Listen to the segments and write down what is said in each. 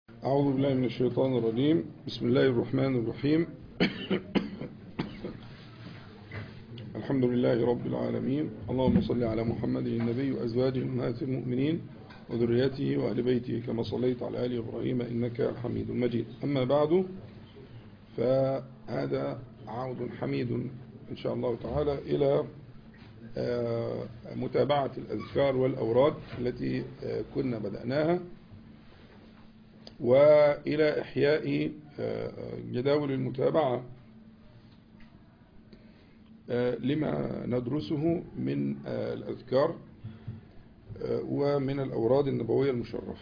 أعوذ بالله من الشيطان الرجيم بسم الله الرحمن الرحيم الحمد لله رب العالمين اللهم صل على محمد النبي وأزواجه أمهات المؤمنين وذريته وأهل بيته كما صليت على آل إبراهيم إنك حميد مجيد أما بعد فهذا عود حميد إن شاء الله تعالى إلى متابعة الأذكار والأوراد التي كنا بدأناها وإلى إحياء جداول المتابعة لما ندرسه من الأذكار ومن الأوراد النبوية المشرفة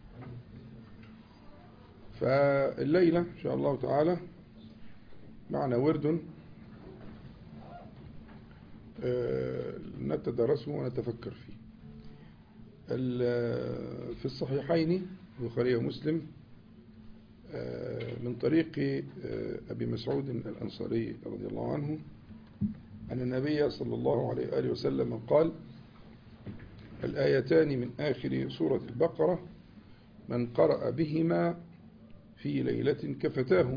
فالليلة إن شاء الله تعالى معنا ورد نتدرسه ونتفكر فيه في الصحيحين البخاري ومسلم من طريق أبي مسعود الأنصاري رضي الله عنه أن النبي صلى الله عليه وآله وسلم قال الآيتان من آخر سورة البقرة من قرأ بهما في ليلة كفتاه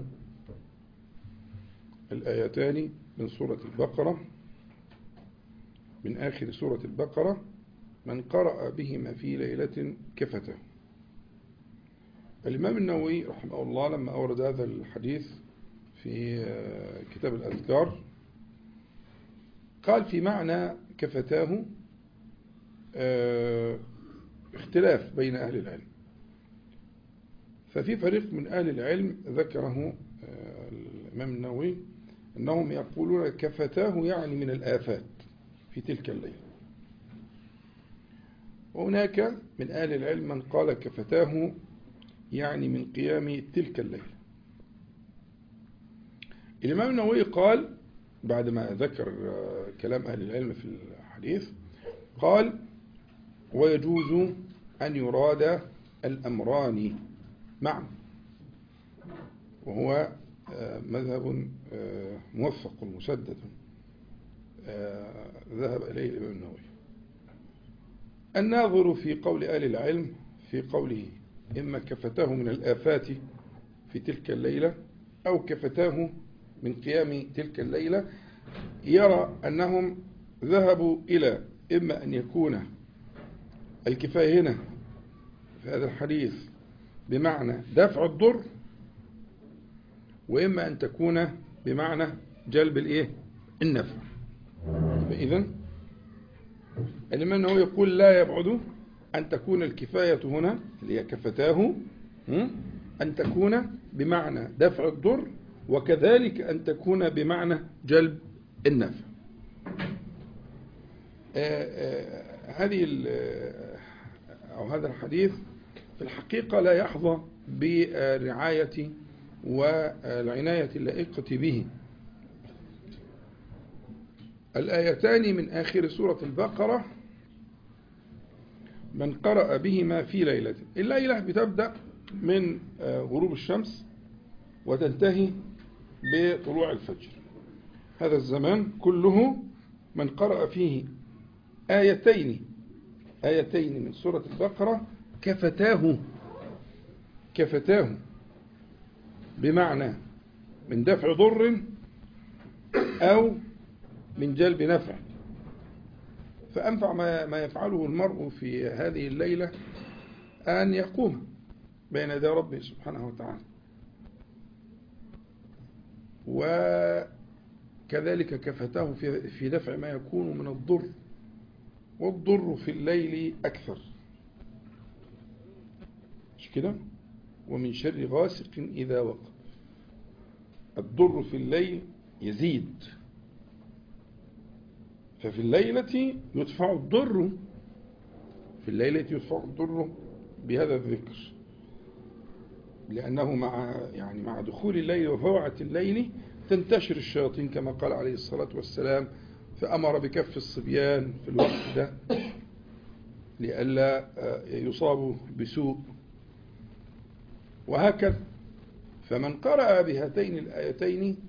الآيتان من سورة البقرة من آخر سورة البقرة من قرأ بهما في ليلة كفتاه الإمام النووي رحمه الله لما أورد هذا الحديث في كتاب الأذكار قال في معنى كفتاه اختلاف بين أهل العلم ففي فريق من أهل العلم ذكره الإمام النووي أنهم يقولون كفتاه يعني من الآفات في تلك الليلة وهناك من أهل العلم من قال كفتاه يعني من قيام تلك الليلة الإمام النووي قال بعد ما ذكر كلام أهل العلم في الحديث قال ويجوز أن يراد الأمران معا وهو مذهب موفق مسدد ذهب إليه الإمام النووي الناظر في قول أهل العلم في قوله إما كفتاه من الآفات في تلك الليلة أو كفتاه من قيام تلك الليلة يرى أنهم ذهبوا إلى إما أن يكون الكفاية هنا في هذا الحديث بمعنى دفع الضر وإما أن تكون بمعنى جلب الإيه النفع إذن الإمام هو يقول لا يبعد أن تكون الكفاية هنا اللي هي كفتاه أن تكون بمعنى دفع الضر وكذلك أن تكون بمعنى جلب النفع هذه أو هذا الحديث في الحقيقة لا يحظى بالرعاية والعناية اللائقة به الآيتان من آخر سورة البقرة من قرأ بهما في ليلة الليلة بتبدأ من غروب الشمس وتنتهي بطلوع الفجر هذا الزمان كله من قرأ فيه آيتين آيتين من سورة البقرة كفتاه كفتاه بمعنى من دفع ضر أو من جلب نفع فأنفع ما, ما يفعله المرء في هذه الليلة أن يقوم بين يدي ربه سبحانه وتعالى وكذلك كفتاه في دفع ما يكون من الضر والضر في الليل أكثر مش كده ومن شر غاسق إذا وقب الضر في الليل يزيد ففي الليلة يدفع الضر في الليلة يدفع الضر بهذا الذكر لأنه مع يعني مع دخول الليل وفوعة الليل تنتشر الشياطين كما قال عليه الصلاة والسلام فأمر بكف الصبيان في الوقت ده لئلا يصابوا بسوء وهكذا فمن قرأ بهاتين الآيتين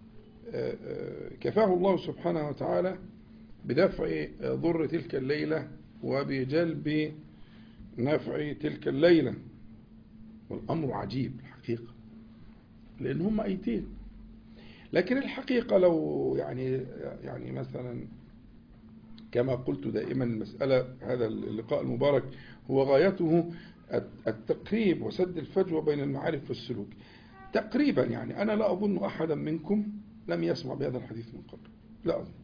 كفاه الله سبحانه وتعالى بدفع ضر تلك الليلة وبجلب نفع تلك الليلة والأمر عجيب الحقيقة لأن هم أيتين لكن الحقيقة لو يعني يعني مثلا كما قلت دائما المسألة هذا اللقاء المبارك هو غايته التقريب وسد الفجوة بين المعارف والسلوك تقريبا يعني أنا لا أظن أحدا منكم لم يسمع بهذا الحديث من قبل لا أظن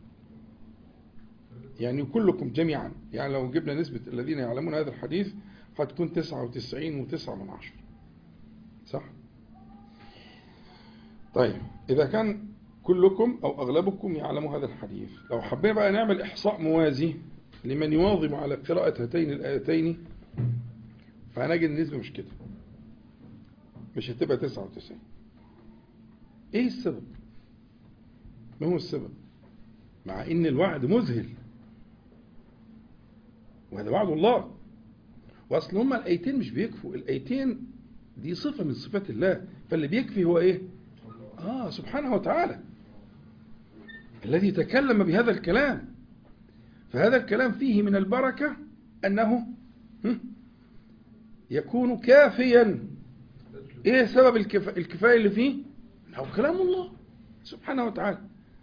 يعني كلكم جميعا يعني لو جبنا نسبة الذين يعلمون هذا الحديث قد تكون 99 و9 من عشر صح طيب إذا كان كلكم أو أغلبكم يعلموا هذا الحديث لو حبينا بقى نعمل إحصاء موازي لمن يواظب على قراءة هاتين الآيتين فهنجد النسبة مش كده مش هتبقى 99 ايه السبب ما هو السبب مع ان الوعد مذهل وهذا وعد الله واصل هما الايتين مش بيكفوا الايتين دي صفة من صفات الله فاللي بيكفي هو ايه اه سبحانه وتعالى الذي تكلم بهذا الكلام فهذا الكلام فيه من البركة أنه يكون كافيا ايه سبب الكفاية اللي فيه هو كلام الله سبحانه وتعالى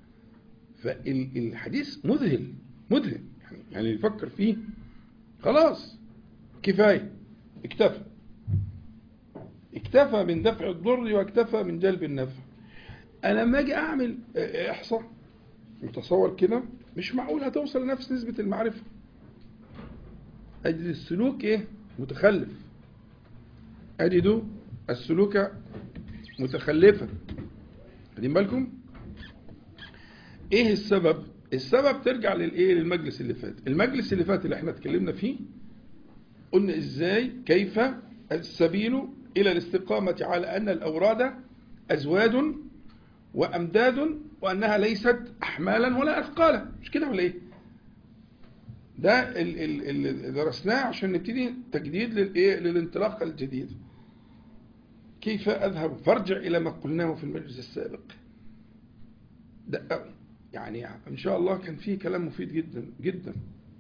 فالحديث مذهل مذهل يعني, يعني يفكر فيه خلاص كفاية اكتفى اكتفى من دفع الضر واكتفى من جلب النفع انا لما اجي اعمل احصاء متصور كده مش معقول هتوصل لنفس نسبة المعرفة اجد السلوك ايه متخلف اجد السلوك متخلفا خدين بالكم ايه السبب السبب ترجع للايه للمجلس اللي فات المجلس اللي فات اللي احنا اتكلمنا فيه قلنا ازاي كيف السبيل الى الاستقامة على ان الاوراد ازواد وامداد وانها ليست احمالا ولا اثقالا مش كده ولا ايه ده اللي درسناه عشان نبتدي تجديد للايه للانطلاقه الجديده كيف أذهب فارجع إلى ما قلناه في المجلس السابق دققوا يعني إن شاء الله كان فيه كلام مفيد جدا جدا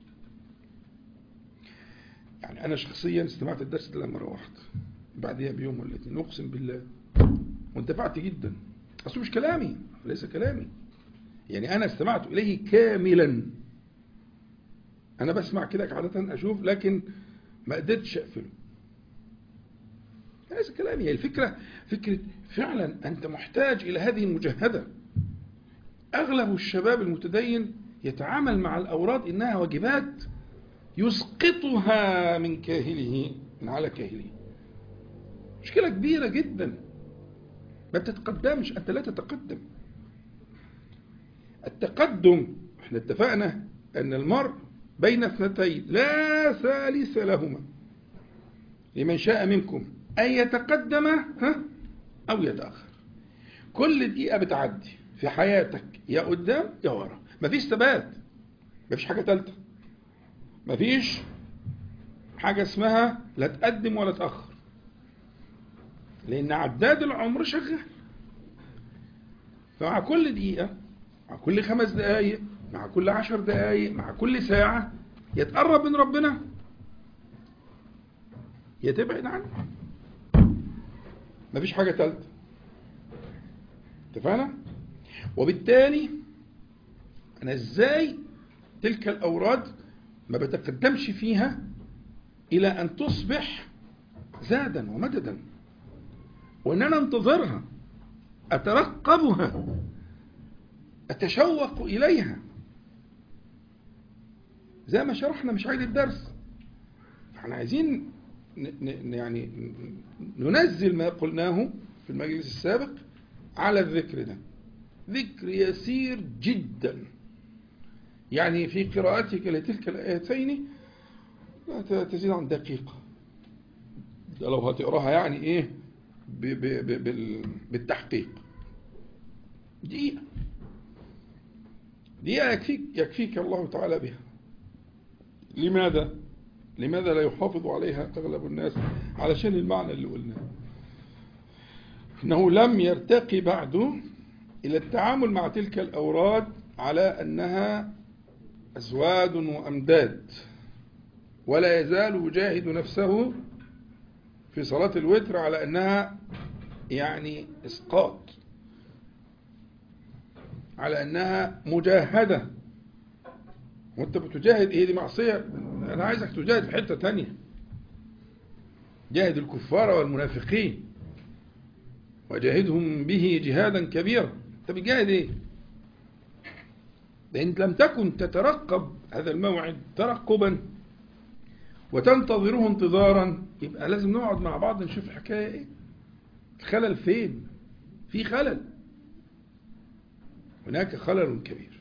يعني أنا شخصيا استمعت الدرس ده لما روحت بعدها بيوم ولا اتنين أقسم بالله وانتفعت جدا أصله مش كلامي ليس كلامي يعني أنا استمعت إليه كاملا أنا بسمع كده عادة أشوف لكن ما قدرتش أقفله ليس كلامي هي الفكرة فكرة فعلا أنت محتاج إلى هذه المجهدة أغلب الشباب المتدين يتعامل مع الأوراد إنها واجبات يسقطها من كاهله من على كاهله مشكلة كبيرة جدا ما بتتقدمش أنت لا تتقدم التقدم احنا اتفقنا أن المرء بين اثنتين لا ثالث لهما لمن شاء منكم أن يتقدم ها أو يتأخر كل دقيقة بتعدي في حياتك يا قدام يا ورا مفيش ثبات مفيش حاجة ثالثه مفيش حاجة اسمها لا تقدم ولا تأخر لأن عداد العمر شغال فمع كل دقيقة مع كل خمس دقايق مع كل عشر دقايق مع كل ساعة يتقرب من ربنا يتبعد عنه مفيش حاجة ثالثه اتفقنا وبالتالي أنا إزاي تلك الأوراد ما بتقدمش فيها إلى أن تصبح زادا ومددا وأن أنا انتظرها أترقبها أتشوق إليها زي ما شرحنا مش عيد الدرس احنا عايزين يعني ننزل ما قلناه في المجلس السابق على الذكر ده ذكر يسير جدا يعني في قراءتك لتلك الآيتين لا تزيد عن دقيقة لو هتقراها يعني ايه ب ب ب بالتحقيق دقيقة دقيقة يكفيك, يكفيك الله تعالى بها لماذا؟ لماذا لا يحافظ عليها أغلب الناس علشان المعنى اللي قلناه إنه لم يرتقي بعد إلى التعامل مع تلك الأوراد على أنها أزواد وأمداد ولا يزال يجاهد نفسه في صلاة الوتر على أنها يعني إسقاط على أنها مجاهدة وانت بتجاهد ايه دي معصية انا عايزك تجاهد في حتة تانية جاهد الكفار والمنافقين وجاهدهم به جهادا كبيرا انت بتجاهد ايه لان لم تكن تترقب هذا الموعد ترقبا وتنتظره انتظارا يبقى لازم نقعد مع بعض نشوف الحكاية ايه الخلل فين في خلل هناك خلل كبير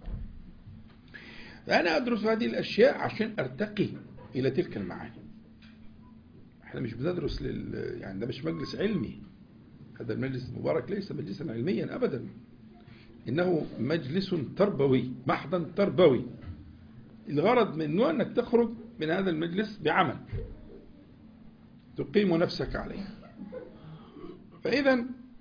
فأنا أدرس هذه الأشياء عشان أرتقي إلى تلك المعاني احنا مش بندرس لل... يعني ده مش مجلس علمي هذا المجلس المبارك ليس مجلسا علميا أبدا إنه مجلس تربوي محضا تربوي الغرض منه أنك تخرج من هذا المجلس بعمل تقيم نفسك عليه فإذا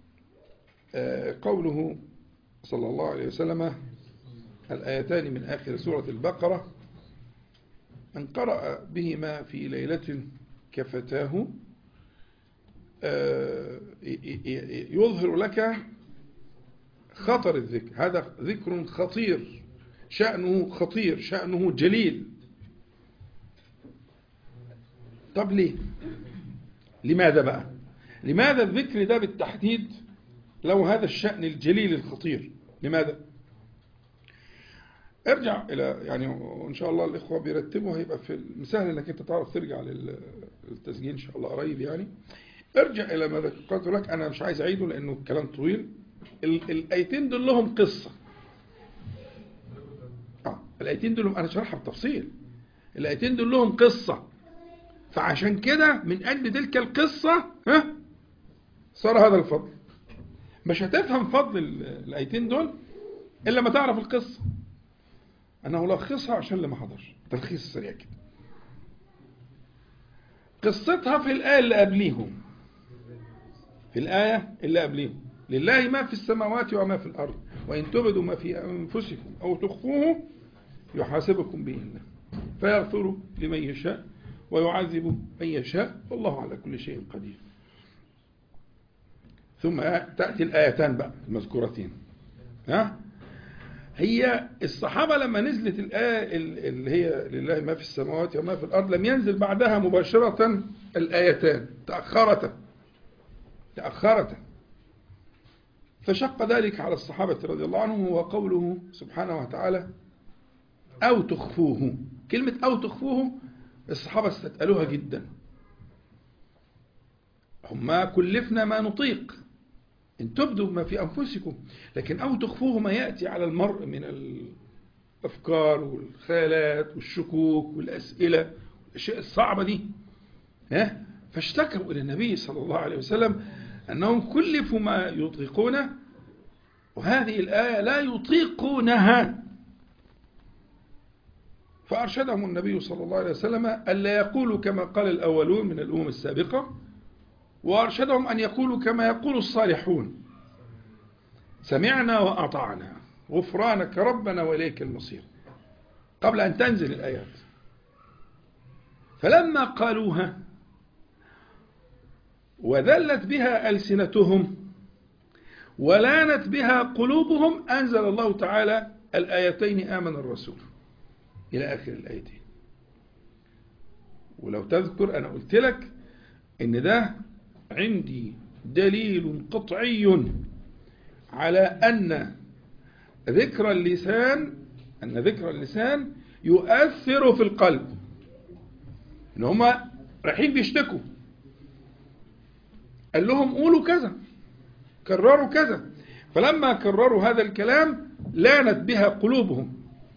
قوله صلى الله عليه وسلم الآيتان من آخر سورة البقرة من قرأ بهما في ليلة كفتاه يظهر لك خطر الذكر هذا ذكر خطير شأنه خطير شأنه جليل طب ليه لماذا بقى لماذا الذكر ده بالتحديد له هذا الشأن الجليل الخطير لماذا ارجع الى يعني وان شاء الله الاخوه بيرتبوا هيبقى في سهل انك انت تعرف ترجع للتسجيل ان شاء الله قريب يعني ارجع الى ما ذكرت لك انا مش عايز اعيده لانه الكلام طويل الايتين دول لهم قصه اه الايتين دول انا شرحها بتفصيل الايتين دول لهم قصه فعشان كده من اجل تلك القصه ها صار هذا الفضل مش هتفهم فضل الايتين دول الا ما تعرف القصه انا هلخصها عشان اللي ما حضرش تلخيص سريع كده قصتها في الآية اللي قبليهم في الآية اللي قبليهم لله ما في السماوات وما في الأرض وإن تبدوا ما في أنفسكم أو تخفوه يحاسبكم به الله فيغفر لمن يشاء ويعذب من يشاء والله على كل شيء قدير ثم تأتي الآيتان بقى المذكورتين ها هي الصحابة لما نزلت الآية اللي هي لله ما في السماوات وما في الأرض لم ينزل بعدها مباشرة الآيتان تأخرت تأخرت فشق ذلك على الصحابة رضي الله عنهم هو قوله سبحانه وتعالى أو تخفوه كلمة أو تخفوه الصحابة استثقلوها جدا هم كلفنا ما نطيق إن تبدوا ما في أنفسكم لكن أو تخفوه ما يأتي على المرء من الأفكار والخيالات والشكوك والأسئلة والأشياء الصعبة دي ها فاشتكوا إلى النبي صلى الله عليه وسلم أنهم كلفوا ما يطيقونه وهذه الآية لا يطيقونها فأرشدهم النبي صلى الله عليه وسلم ألا يقولوا كما قال الأولون من الأمم السابقة وأرشدهم أن يقولوا كما يقول الصالحون سمعنا وأطعنا غفرانك ربنا وإليك المصير قبل أن تنزل الآيات فلما قالوها وذلت بها ألسنتهم ولانت بها قلوبهم أنزل الله تعالى الآيتين آمن الرسول إلى آخر الآيتين ولو تذكر أنا قلت لك إن ده عندي دليل قطعي على أن ذكر اللسان أن ذكر اللسان يؤثر في القلب إن هما رايحين بيشتكوا قال لهم قولوا كذا كرروا كذا فلما كرروا هذا الكلام لانت بها قلوبهم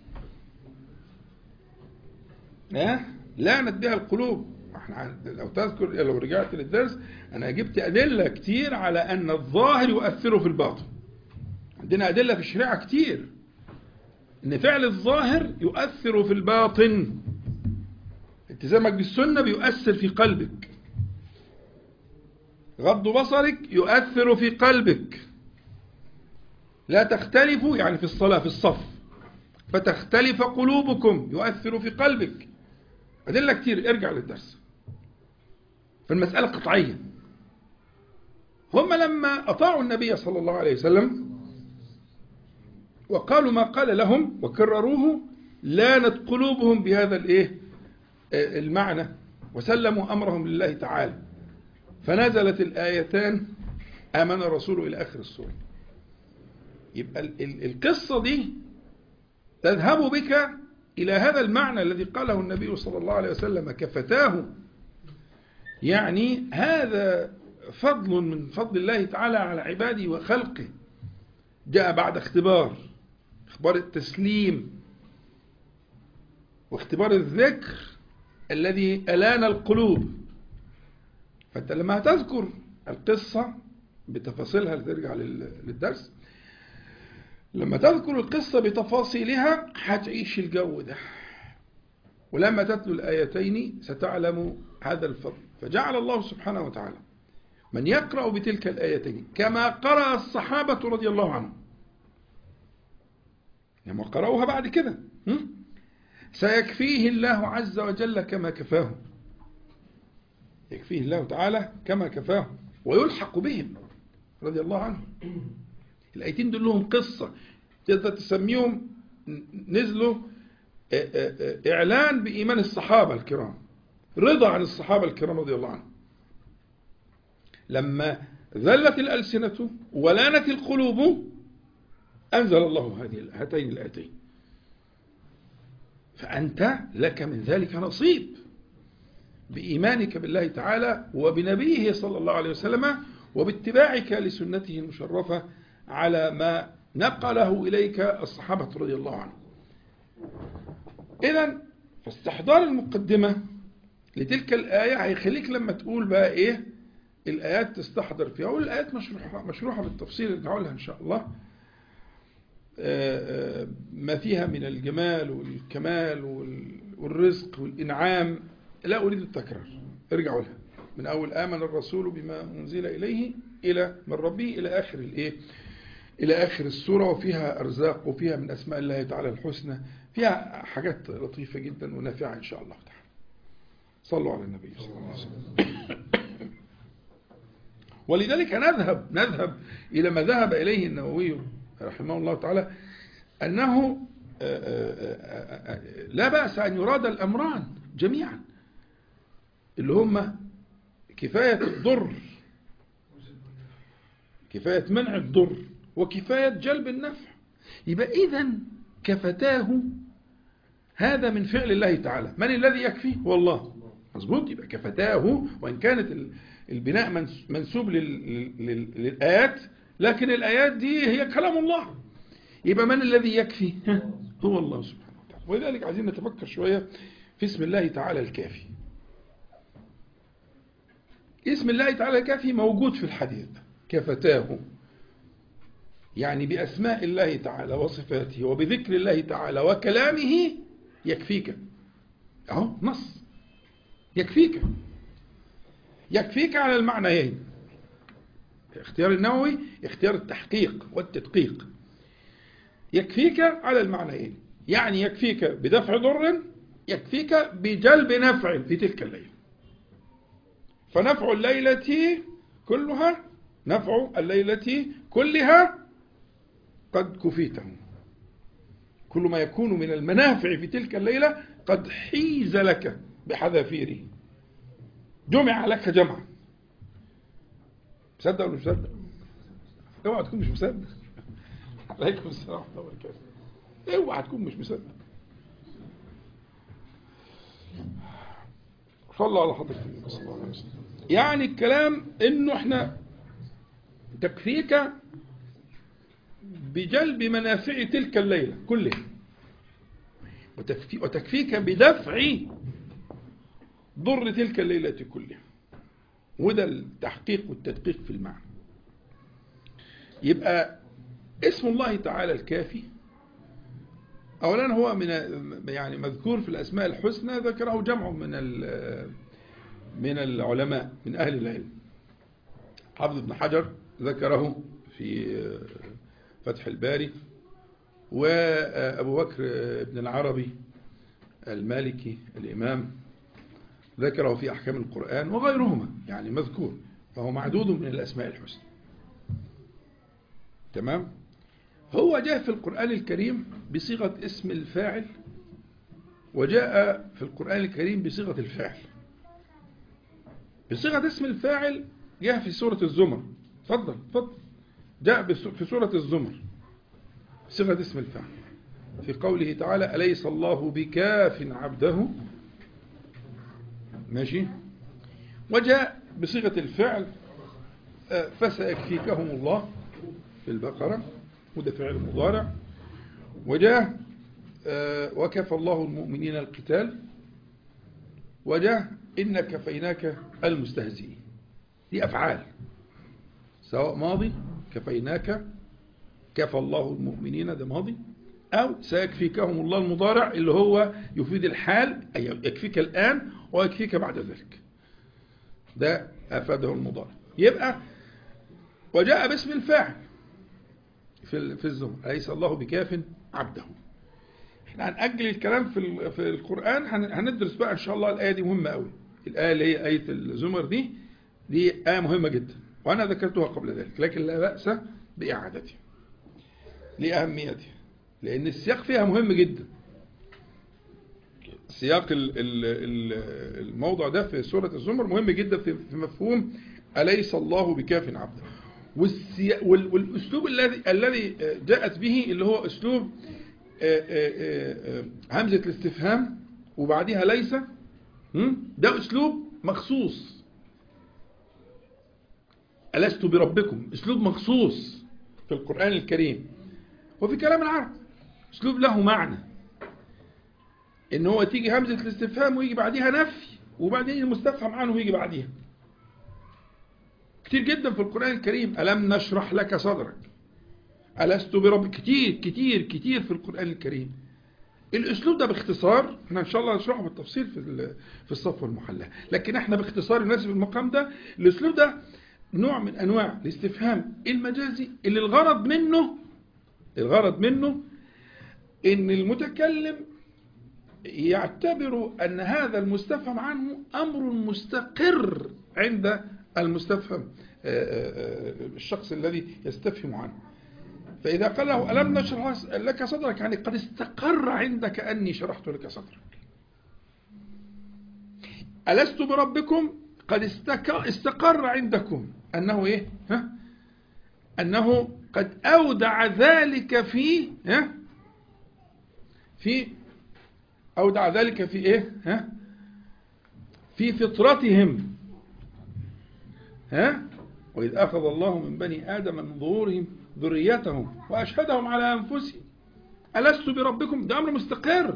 لانت بها القلوب احنا لو تذكر لو رجعت للدرس انا جبت ادله كتير على ان الظاهر يؤثر في الباطن عندنا ادله في الشريعه كتير ان فعل الظاهر يؤثر في الباطن التزامك بالسنه بيؤثر في قلبك غض بصرك يؤثر في قلبك لا تختلفوا يعني في الصلاة في الصف فتختلف قلوبكم يؤثر في قلبك أدلة كتير ارجع للدرس فالمسألة قطعية هم لما أطاعوا النبي صلى الله عليه وسلم وقالوا ما قال لهم وكرروه لانت قلوبهم بهذا الايه المعنى وسلموا أمرهم لله تعالى فنزلت الآيتان آمن الرسول إلى آخر السورة يبقى القصة دي تذهب بك إلى هذا المعنى الذي قاله النبي صلى الله عليه وسلم كفتاه يعني هذا فضل من فضل الله تعالى على عباده وخلقه جاء بعد اختبار اختبار التسليم واختبار الذكر الذي ألان القلوب فأنت لما تذكر القصة بتفاصيلها ترجع للدرس لما تذكر القصة بتفاصيلها هتعيش الجو ده ولما تتلو الآيتين ستعلم هذا الفضل فجعل الله سبحانه وتعالى من يقرأ بتلك الآيتين كما قرأ الصحابة رضي الله عنهم لما قرأوها بعد كده سيكفيه الله عز وجل كما كفاه يكفيه الله تعالى كما كفاه ويلحق بهم رضي الله عنهم الآيتين دول لهم قصة تقدر تسميهم نزلوا إعلان بإيمان الصحابة الكرام رضا عن الصحابة الكرام رضي الله عنهم لما ذلت الألسنة ولانت القلوب أنزل الله هذه هاتين الآيتين فأنت لك من ذلك نصيب بإيمانك بالله تعالى وبنبيه صلى الله عليه وسلم وباتباعك لسنته المشرفة على ما نقله إليك الصحابة رضي الله عنهم إذا فاستحضار المقدمة لتلك الآية هيخليك لما تقول بقى إيه الآيات تستحضر فيها والآيات مشروحة, مشروحة بالتفصيل اللي تعولها إن شاء الله ما فيها من الجمال والكمال والرزق والإنعام لا أريد التكرار ارجعوا لها من أول آمن الرسول بما أنزل إليه إلى من ربه إلى آخر الإيه إلى آخر السورة وفيها أرزاق وفيها من أسماء الله تعالى الحسنى فيها حاجات لطيفة جدا ونافعة إن شاء الله تعالى صلوا على النبي صلى الله عليه وسلم ولذلك نذهب نذهب إلى ما ذهب إليه النووي رحمه الله تعالى أنه لا بأس أن يراد الأمران جميعا اللي هم كفاية الضر كفاية منع الضر وكفاية جلب النفع يبقى إذا كفتاه هذا من فعل الله تعالى من الذي يكفي هو الله مظبوط يبقى كفتاه وإن كانت البناء منسوب للآيات لكن الآيات دي هي كلام الله يبقى من الذي يكفي هو الله سبحانه وتعالى ولذلك عايزين نتفكر شوية في اسم الله تعالى الكافي اسم الله تعالى الكافي موجود في الحديث كفتاه يعني بأسماء الله تعالى وصفاته وبذكر الله تعالى وكلامه يكفيك اهو نص يكفيك يكفيك على المعنيين اختيار النووي اختيار التحقيق والتدقيق يكفيك على المعنيين يعني يكفيك بدفع ضر يكفيك بجلب نفع في تلك الليلة فنفع الليلة كلها نفع الليلة كلها قد كفيته كل ما يكون من المنافع في تلك الليلة قد حيز لك بحذافيره جمع لك جمع مصدق ولا مش مصدق اوعى تكون مش مصدق عليكم السلام ورحمه الله وبركاته اوعى تكون مش مصدق صلى على حضرة النبي صلى الله عليه وسلم يعني الكلام انه احنا تكفيك بجلب منافع تلك الليلة كلها وتكفيك بدفع ضر تلك الليلة كلها وده التحقيق والتدقيق في المعنى يبقى اسم الله تعالى الكافي أولا هو من يعني مذكور في الأسماء الحسنى ذكره جمع من من العلماء من أهل العلم حافظ ابن حجر ذكره في فتح الباري وأبو بكر ابن العربي المالكي الإمام ذكره في أحكام القرآن وغيرهما يعني مذكور فهو معدود من الأسماء الحسنى تمام هو جاء في القرآن الكريم بصيغة اسم الفاعل وجاء في القرآن الكريم بصيغة الفعل بصيغة اسم الفاعل جاء في سورة الزمر تفضل تفضل جاء في سورة الزمر صيغة اسم الفاعل في قوله تعالى أليس الله بكاف عبده ماشي وجاء بصيغة الفعل فسيكفيكهم الله في البقرة وده فعل مضارع وجاء وكفى الله المؤمنين القتال وجاء إن كفيناك المستهزئين دي أفعال سواء ماضي كفيناك كفى الله المؤمنين ده ماضي أو سيكفيكهم الله المضارع اللي هو يفيد الحال أي يكفيك الآن ويكفيك بعد ذلك ده أفاده المضارع يبقى وجاء باسم الفاعل في في الزمر أليس الله بكاف عبده احنا هنأجل الكلام في في القرآن هندرس بقى إن شاء الله الآية دي مهمة قوي الآية اللي هي آية الزمر دي دي آية مهمة جدا وأنا ذكرتها قبل ذلك لكن لا بأس بإعادتها لأهميتها لأن السياق فيها مهم جدا سياق الموضع ده في سورة الزمر مهم جدا في مفهوم أليس الله بكاف عبده والأسلوب الذي الذي جاءت به اللي هو أسلوب همزة الاستفهام وبعدها ليس ده أسلوب مخصوص ألست بربكم أسلوب مخصوص في القرآن الكريم وفي كلام العرب أسلوب له معنى إن هو تيجي همزة الاستفهام ويجي بعدها نفي وبعدين المستفهم عنه ويجي بعدها كتير جدا في القرآن الكريم ألم نشرح لك صدرك ألست برب كتير كتير كتير في القرآن الكريم الأسلوب ده باختصار احنا إن شاء الله نشرحه بالتفصيل في في الصف والمحلى لكن احنا باختصار يناسب المقام ده الأسلوب ده نوع من أنواع الاستفهام المجازي اللي الغرض منه الغرض منه ان المتكلم يعتبر أن هذا المستفهم عنه أمر مستقر عند المستفهم الشخص الذي يستفهم عنه فإذا قال له ألم نشرح لك صدرك يعني قد استقر عندك أني شرحت لك صدرك ألست بربكم قد استقر عندكم أنه إيه ها؟ أنه قد أودع ذلك في ها؟ في أودع ذلك في إيه ها؟ في فطرتهم ها وإذ أخذ الله من بني آدم من ظهورهم ذريتهم وأشهدهم على أنفسهم ألست بربكم ده أمر مستقر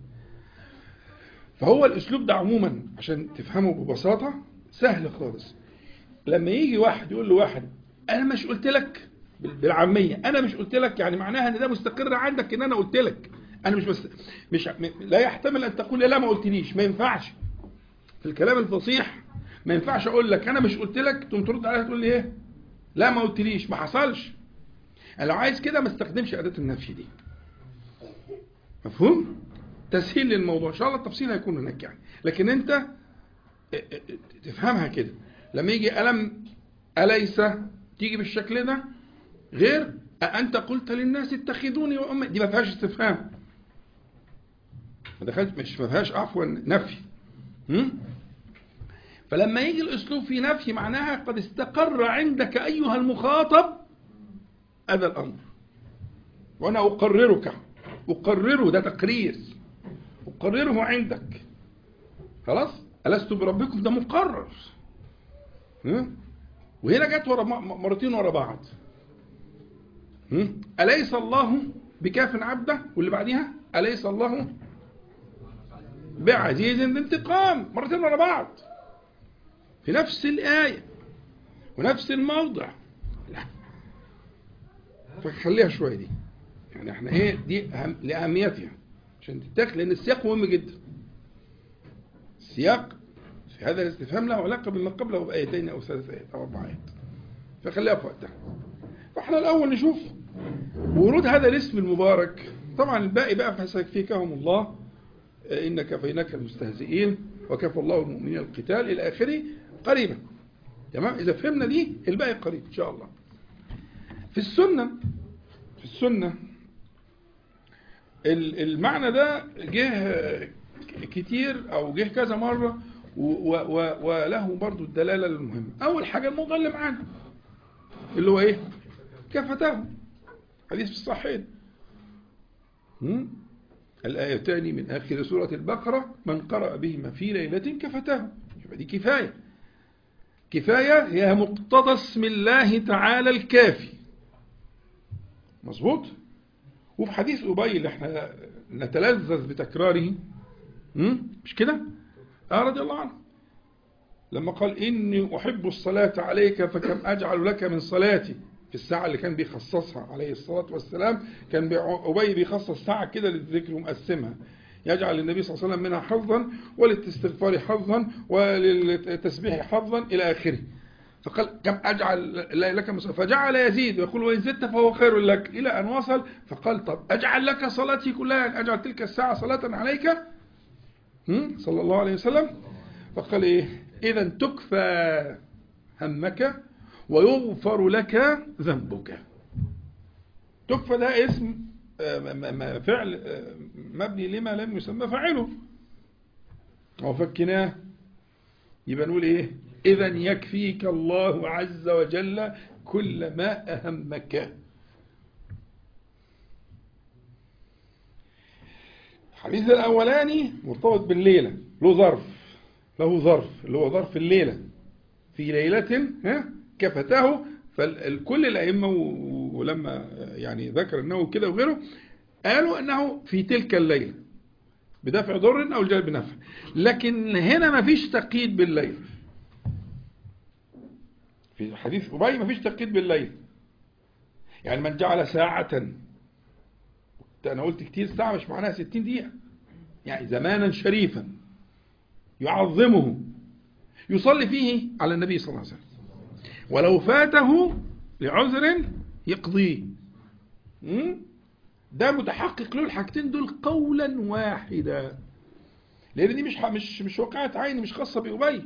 فهو الأسلوب ده عموما عشان تفهمه ببساطة سهل خالص لما يجي واحد يقول له واحد أنا مش قلت لك بالعامية أنا مش قلت لك يعني معناها أن ده مستقر عندك أن أنا قلت لك أنا مش بس مش لا يحتمل أن تقول لا ما قلتليش ما ينفعش في الكلام الفصيح ما ينفعش أقول لك أنا مش قلت لك تقوم ترد عليها تقول لي إيه لا ما قلتليش ما حصلش أنا لو عايز كده ما استخدمش أداة النفي دي مفهوم تسهيل للموضوع إن شاء الله التفصيل هيكون هناك يعني لكن أنت تفهمها كده لما يجي ألم أليس تيجي بالشكل ده غير أنت قلت للناس اتخذوني وأمي دي ما فيهاش استفهام ما دخلت مش ما فيهاش عفوا نفي هم؟ فلما يجي الأسلوب في نفي معناها قد استقر عندك أيها المخاطب هذا الأمر وأنا أقررك أقرره ده تقرير أقرره عندك خلاص ألست بربكم ده مقرر وهنا جت ورا مرتين ورا بعض أليس الله بكاف عبده واللي بعديها أليس الله بعزيز انتقام مرتين ورا بعض في نفس الآية ونفس الموضع لا فخليها شوية دي يعني احنا ايه دي أهم لأهميتها عشان تتاخد لأن السياق مهم جدا السياق في هذا الاستفهام له علاقة بما قبله بآيتين أو ثلاث آيات أو أربع آيات فخليها في وقتها فاحنا الأول نشوف ورود هذا الاسم المبارك طبعا الباقي بقى فسيكفيكهم الله إن كفيناك المستهزئين وكفى الله المؤمنين القتال إلى آخره قريبا تمام إذا فهمنا دي الباقي قريب إن شاء الله في السنة في السنة المعنى ده جه كتير أو جه كذا مرة وله برضو الدلالة المهمة أول حاجة الموضوع اللي معانا اللي هو إيه كفتاه حديث في الصحيحين الآيتان من آخر سورة البقرة من قرأ بهما في ليلة كفتاه يبقى دي كفاية كفاية هي مقتضى اسم الله تعالى الكافي مظبوط وفي حديث أبي اللي احنا نتلذذ بتكراره مش كده آه رضي الله عنه لما قال إني أحب الصلاة عليك فكم أجعل لك من صلاتي في الساعة اللي كان بيخصصها عليه الصلاة والسلام كان أبي بيخصص ساعة كده للذكر ومقسمها يجعل النبي صلى الله عليه وسلم منها حظا وللاستغفار حظا وللتسبيح حظا إلى آخره فقال كم أجعل لك مصلى فجعل يزيد ويقول وإن زدت فهو خير لك إلى أن وصل فقال طب أجعل لك صلاتي كلها أجعل تلك الساعة صلاة عليك صلى الله عليه وسلم فقال إيه إذا تكفى همك ويغفر لك ذنبك تكفى ده اسم فعل مبني لما لم يسمى فاعله وفكناه يبقى نقول ايه اذا يكفيك الله عز وجل كل ما اهمك الحديث الاولاني مرتبط بالليله له ظرف له ظرف اللي هو ظرف الليله في ليله ها كفته فالكل الأئمة ولما يعني ذكر أنه كده وغيره قالوا أنه في تلك الليلة بدفع ضر أو جلب نفع لكن هنا ما فيش تقييد بالليل في حديث أبي ما فيش تقييد بالليل يعني من جعل ساعة أنا قلت كتير ساعة مش معناها 60 دقيقة يعني زمانا شريفا يعظمه يصلي فيه على النبي صلى الله عليه وسلم ولو فاته لعذر يقضيه ده متحقق له الحاجتين دول قولا واحدا لان دي مش مش مش وقعت عين مش خاصه بأبي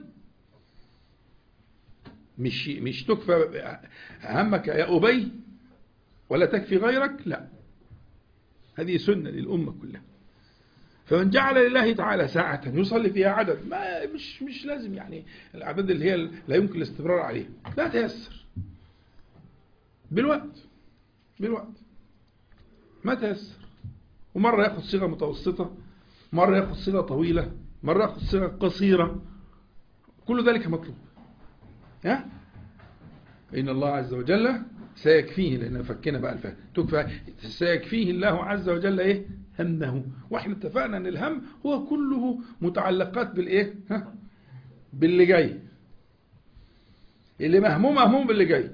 مش مش تكفى همك يا أبي ولا تكفي غيرك لا هذه سنة للأمة كلها فمن جعل لله تعالى ساعة يصلي فيها عدد ما مش مش لازم يعني الأعداد اللي هي لا يمكن الاستمرار عليها لا تيسر بالوقت بالوقت ما تيسر ومرة ياخد صيغة متوسطة مرة ياخد صيغة طويلة مرة ياخد صيغة قصيرة كل ذلك مطلوب ها إن الله عز وجل سيكفيه لأن فكنا بقى الفهم تكفى سيكفيه الله عز وجل إيه همه واحنا اتفقنا ان الهم هو كله متعلقات بالايه ها باللي جاي اللي مهموم مهموم باللي جاي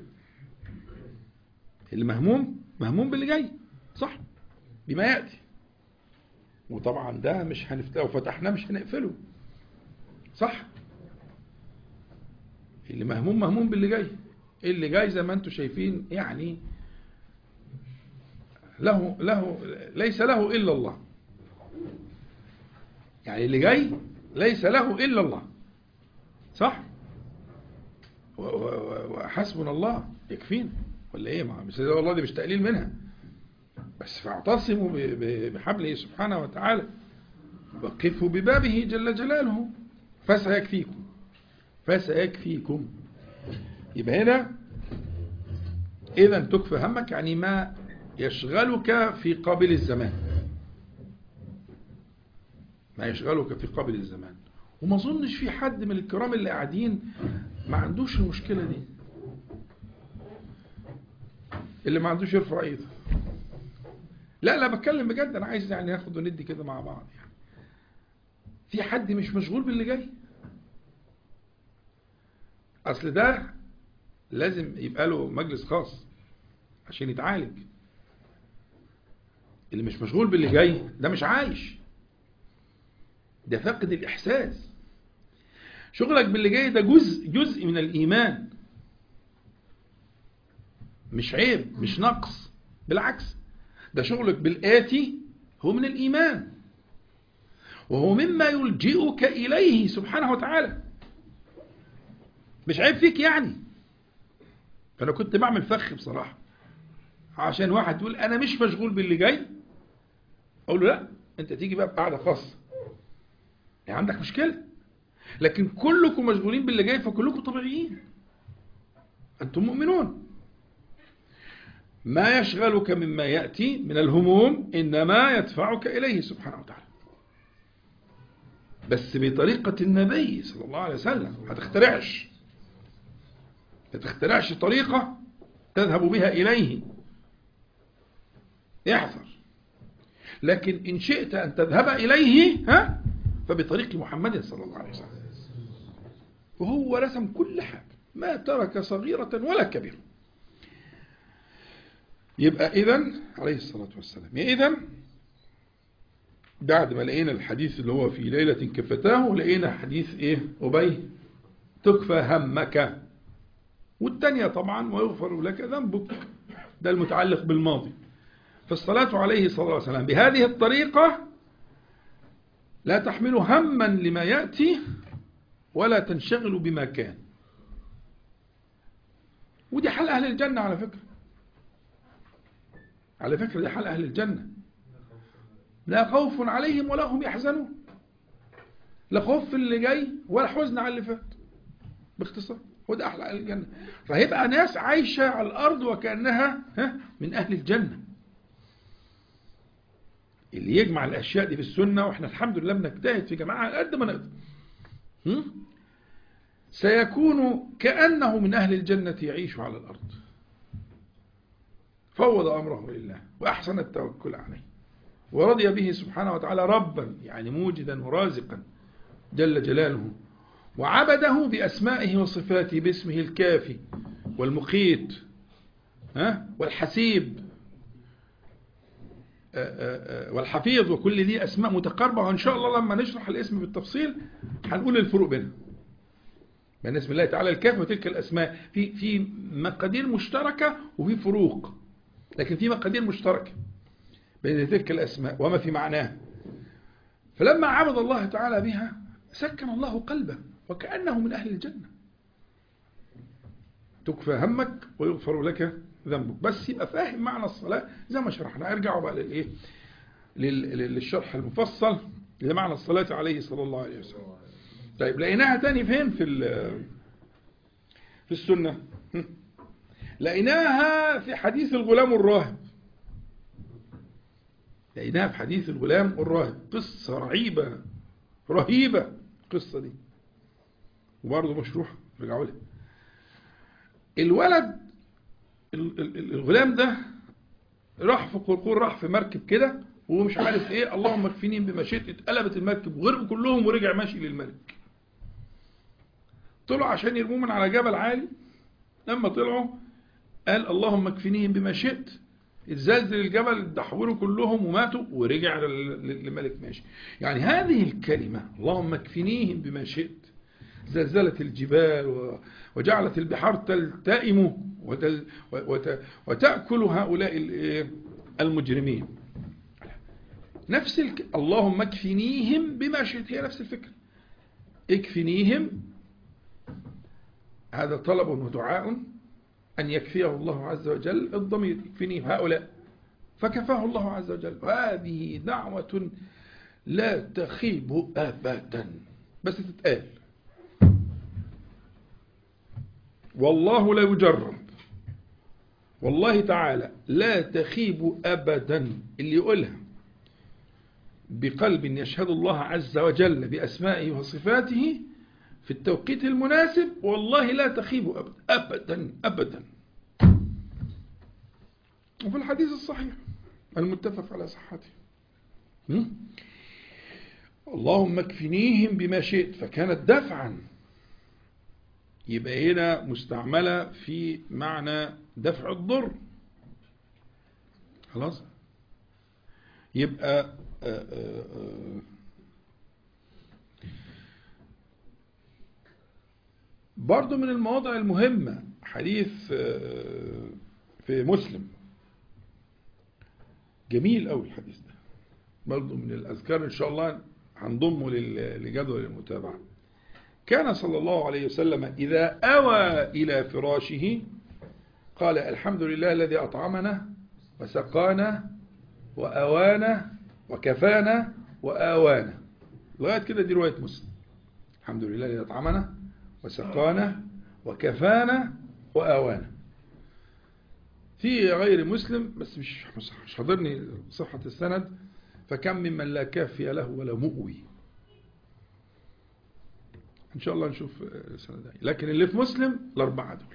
اللي مهموم مهموم باللي جاي صح بما ياتي وطبعا ده مش هنفتحه فتحناه مش هنقفله صح اللي مهموم مهموم باللي جاي اللي جاي زي ما انتم شايفين يعني له له ليس له إلا الله يعني اللي جاي ليس له إلا الله صح وحسبنا الله يكفينا ولا ايه ما مش والله دي مش تقليل منها بس فاعتصموا بحبله سبحانه وتعالى وقفوا ببابه جل جلاله فسيكفيكم فسيكفيكم يبقى هنا اذا تكفى همك يعني ما يشغلك في قابل الزمان ما يشغلك في قابل الزمان وما اظنش في حد من الكرام اللي قاعدين ما عندوش المشكلة دي اللي ما عندوش يرفع ايده لا لا بتكلم بجد انا عايز يعني ناخد وندي كده مع بعض يعني في حد مش مشغول باللي جاي اصل ده لازم يبقى له مجلس خاص عشان يتعالج اللي مش مشغول باللي جاي ده مش عايش ده فقد الإحساس شغلك باللي جاي ده جزء جزء من الإيمان مش عيب مش نقص بالعكس ده شغلك بالآتي هو من الإيمان وهو مما يلجئك إليه سبحانه وتعالى مش عيب فيك يعني فأنا كنت بعمل فخ بصراحة عشان واحد يقول أنا مش مشغول باللي جاي أقول له لا أنت تيجي بقى بقعدة خاصة يعني عندك مشكلة لكن كلكم مشغولين باللي جاي فكلكم طبيعيين أنتم مؤمنون ما يشغلك مما يأتي من الهموم إنما يدفعك إليه سبحانه وتعالى بس بطريقة النبي صلى الله عليه وسلم ما تخترعش ما تخترعش طريقة تذهب بها إليه احذر لكن إن شئت أن تذهب إليه ها فبطريق محمد صلى الله عليه وسلم وهو رسم كل حاجة ما ترك صغيرة ولا كبيرة يبقى إذن عليه الصلاة والسلام إذن بعد ما لقينا الحديث اللي هو في ليلة كفتاه لقينا حديث إيه أبي تكفى همك والتانية طبعا ويغفر لك ذنبك ده المتعلق بالماضي فالصلاة عليه صلى الله عليه وسلم بهذه الطريقة لا تحمل هما لما يأتي ولا تنشغل بما كان ودي حال أهل الجنة على فكرة على فكرة دي حال أهل الجنة لا خوف عليهم ولا هم يحزنون لا خوف في اللي جاي ولا حزن على اللي فات باختصار وده أحلى أهل الجنة فهيبقى ناس عايشة على الأرض وكأنها من أهل الجنة اللي يجمع الأشياء دي في السنة وإحنا الحمد لله بنجتهد في جماعة قد ما نقدر سيكون كأنه من أهل الجنة يعيش على الأرض فوض أمره لله وأحسن التوكل عليه ورضي به سبحانه وتعالى ربا يعني موجدا ورازقا جل جلاله وعبده بأسمائه وصفاته باسمه الكافي والمقيت والحسيب والحفيظ وكل دي أسماء متقاربة وإن شاء الله لما نشرح الاسم بالتفصيل هنقول الفروق بينها بين اسم الله تعالى الكافي وتلك الأسماء في في مقادير مشتركة وفي فروق لكن في مقادير مشتركة بين تلك الأسماء وما في معناها فلما عبد الله تعالى بها سكن الله قلبه وكأنه من أهل الجنة تكفى همك ويغفر لك ذنبك بس يبقى فاهم معنى الصلاة زي ما شرحنا ارجعوا بقى للإيه للشرح المفصل لمعنى الصلاة عليه صلى الله عليه وسلم طيب لقيناها تاني فين في في السنة لقيناها في حديث الغلام الراهب لقيناها في حديث الغلام الراهب قصة رهيبة رهيبة القصة دي وبرضه مشروح رجعوا لها الولد الغلام ده راح في قرقور راح في مركب كده ومش عارف ايه اللهم اكفيني بما شئت اتقلبت المركب وغرقوا كلهم ورجع ماشي للملك طلعوا عشان يرموه من على جبل عالي لما طلعوا قال اللهم اكفنيهم بما شئت اتزلزل الجبل دحوروا كلهم وماتوا ورجع للملك ماشي يعني هذه الكلمة اللهم اكفنيهم بما شئت زلزلت الجبال وجعلت البحار تلتئم وتأكل هؤلاء المجرمين نفس الك... اللهم اكفنيهم بما شئت هي نفس الفكرة اكفنيهم هذا طلب ودعاء أن يكفيه الله عز وجل الضمير يكفنيهم هؤلاء فكفاه الله عز وجل وهذه دعوة لا تخيب أبدا بس تتقال والله لا يجرب والله تعالى لا تخيب أبدا اللي يقولها بقلب يشهد الله عز وجل بأسمائه وصفاته في التوقيت المناسب والله لا تخيب أبدا أبدا أبدا وفي الحديث الصحيح المتفق على صحته اللهم اكفنيهم بما شئت فكانت دفعا يبقى هنا مستعملة في معنى دفع الضر خلاص يبقى آآ آآ برضو من المواضع المهمة حديث في مسلم جميل قوي الحديث ده برضو من الأذكار إن شاء الله هنضمه لل- لجدول المتابعة كان صلى الله عليه وسلم إذا أوى إلى فراشه قال الحمد لله الذي أطعمنا وسقانا وأوانا وكفانا وآوانا لغاية كده دي رواية مسلم الحمد لله الذي أطعمنا وسقانا وكفانا وآوانا في غير مسلم بس مش مش حاضرني صحة السند فكم ممن لا كافي له ولا مؤوي إن شاء الله نشوف السند ده لكن اللي في مسلم الأربعة دول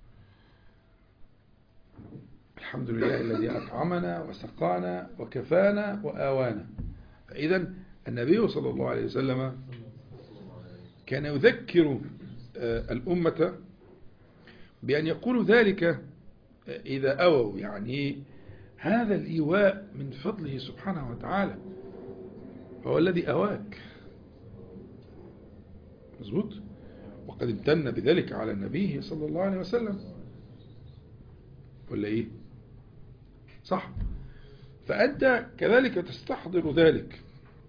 الحمد لله الذي أطعمنا وسقانا وكفانا وآوانا فإذا النبي صلى الله عليه وسلم كان يذكر آه، الأمة بأن يقولوا ذلك آه، إذا أووا يعني هذا الإيواء من فضله سبحانه وتعالى هو الذي أواك مظبوط وقد امتن بذلك على النبي صلى الله عليه وسلم ولا إيه صح فأنت كذلك تستحضر ذلك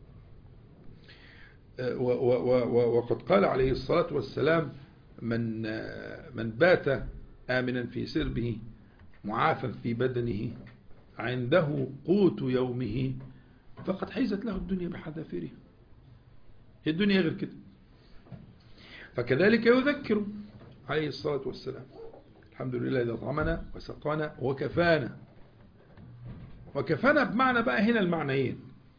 آه، و- و- و- وقد قال عليه الصلاة والسلام من آه، من بات آمنا في سربه معافا في بدنه عنده قوت يومه فقد حيزت له الدنيا بحذافيرها هي الدنيا غير كده فكذلك يذكر عليه الصلاة والسلام الحمد لله الذي أطعمنا وسقانا وكفانا وكفانا بمعنى بقى هنا المعنيين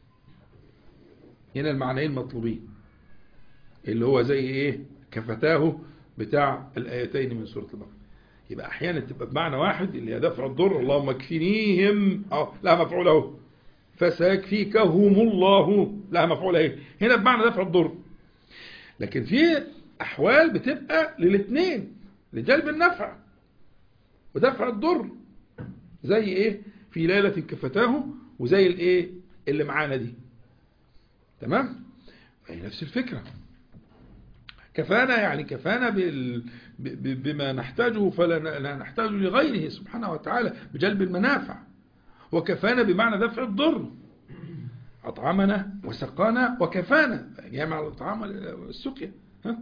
هنا المعنيين مطلوبين اللي هو زي ايه كفتاه بتاع الآيتين من سورة البقرة يبقى احيانا تبقى بمعنى واحد اللي هي دفع الضر اللهم اكفنيهم اه لا مفعول اهو فسيكفيكهم الله لا مفعول اهي هنا بمعنى دفع الضر لكن في احوال بتبقى للاثنين لجلب النفع ودفع الضر زي ايه في ليلة كفتاه وزي الايه اللي معانا دي تمام هي نفس الفكرة كفانا يعني كفانا بال... ب... ب... بما نحتاجه فلا ن- لا نحتاج لغيره سبحانه وتعالى بجلب المنافع وكفانا بمعنى دفع الضر أطعمنا وسقانا وكفانا جامع الإطعام والسقيا ها؟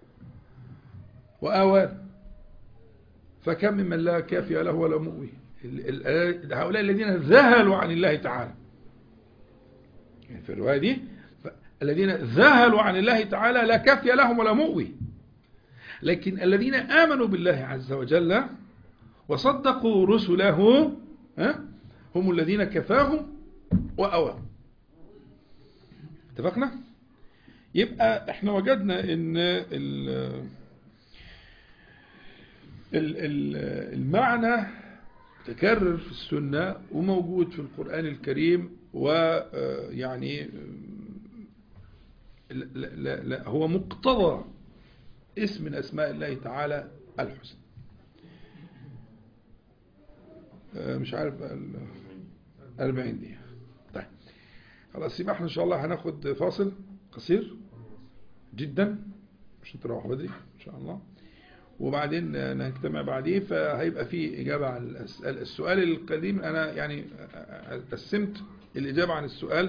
وآوانا فكم ممن لا كافي له ولا مؤوي ال- ال- هؤلاء الذين ذهلوا عن الله تعالى يعني في الرواية دي ف- الذين ذهلوا عن الله تعالى لا كافي لهم ولا مؤوي لكن الذين آمنوا بالله عز وجل وصدقوا رسله ها، هم الذين كفاهم وأواهم اتفقنا يبقى احنا وجدنا ان ال ال- ال- المعنى تكرر في السنة وموجود في القرآن الكريم ويعني لا لا لا هو مقتضى اسم من أسماء الله تعالى الحسن آه، مش عارف ال- 40 دقيقة طيب خلاص يبقى احنا ان شاء الله هناخد فاصل قصير جدا مش تروح بدري ان شاء الله وبعدين نجتمع بعديه فهيبقى في إجابة عن الأسئلة السؤال القديم أنا يعني قسمت الإجابة عن السؤال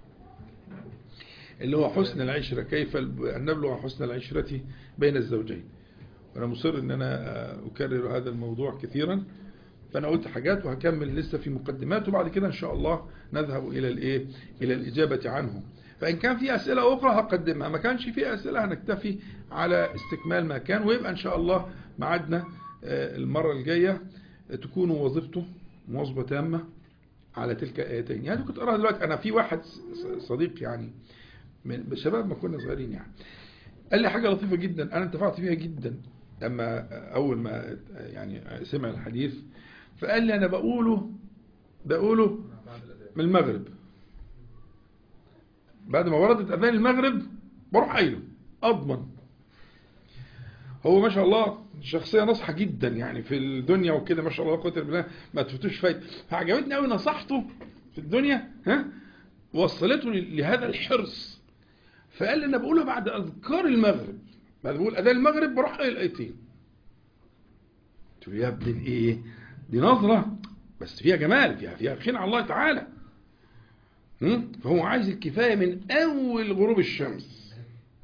اللي هو حسن العشرة كيف أن نبلغ حسن العشرة بين الزوجين وأنا مصر أن أنا أكرر هذا الموضوع كثيرا فأنا قلت حاجات وهكمل لسه في مقدمات وبعد كده إن شاء الله نذهب إلى الإيه إلى الإجابة عنه فإن كان في أسئلة أخرى هقدمها ما كانش في أسئلة هنكتفي على استكمال ما كان ويبقى إن شاء الله معادنا المرة الجاية تكون وظيفته مواظبة تامة على تلك الآيتين يعني كنت أراها دلوقتي أنا في واحد صديق يعني من الشباب ما كنا صغيرين يعني قال لي حاجة لطيفة جدا أنا انتفعت فيها جدا لما أول ما يعني سمع الحديث فقال لي أنا بقوله بقوله من المغرب بعد ما وردت أذان المغرب بروح قايله أضمن هو ما شاء الله شخصية نصحة جدا يعني في الدنيا وكده ما شاء الله قوة بالله ما تفتوش فايدة فعجبتني قوي نصحته في الدنيا ها وصلته لهذا الحرص فقال لي انا بقولها بعد اذكار المغرب بعد بقول اذان المغرب بروح قايل الايتين قلت له يا ابن ايه دي نظرة بس فيها جمال فيها فيها خين على الله تعالى هم؟ فهو عايز الكفاية من أول غروب الشمس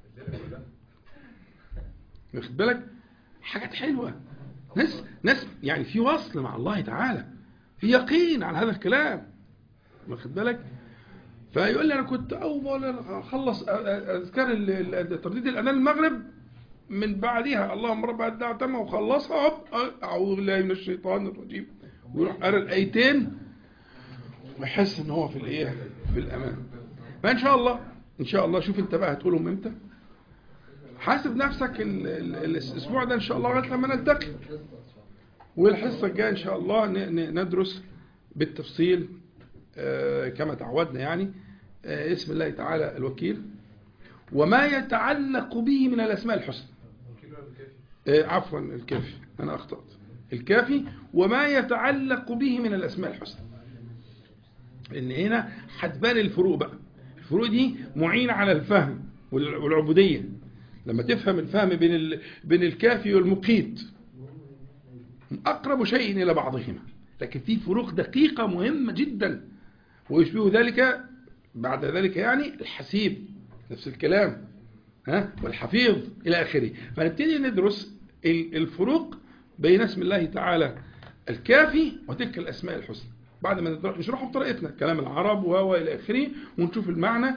واخد بالك حاجات حلوة ناس ناس يعني في وصل مع الله تعالى في يقين على هذا الكلام واخد بالك فيقول لي انا كنت اول اخلص اذكار ال- ال- ترديد الاذان المغرب من بعدها اللهم رب الدعوه تامه وخلصها هوب اعوذ بالله من الشيطان الرجيم ويروح قرا الايتين ويحس ان هو في الايه في الامان فان شاء الله ان شاء الله شوف انت بقى هتقولهم امتى حاسب نفسك ال- ال- الاسبوع ده ان شاء الله لغايه لما نلتقي والحصه الجايه ان شاء الله ن- ن- ندرس بالتفصيل آه، كما تعودنا يعني آه، اسم الله تعالى الوكيل وما يتعلق به من الاسماء الحسنى آه، عفوا الكافي انا اخطات الكافي وما يتعلق به من الاسماء الحسنى ان هنا هتبان الفروق بقى الفروق دي معينه على الفهم وال- والعبوديه لما تفهم الفهم بين ال... بين الكافي والمقيت أقرب شيء إلى بعضهما لكن في فروق دقيقة مهمة جدا ويشبه ذلك بعد ذلك يعني الحسيب نفس الكلام ها والحفيظ إلى آخره فنبتدي ندرس ال- الفروق بين اسم الله تعالى الكافي وتلك الأسماء الحسنى بعد ما ندر- نشرحه بطريقتنا كلام العرب و إلى آخره ونشوف المعنى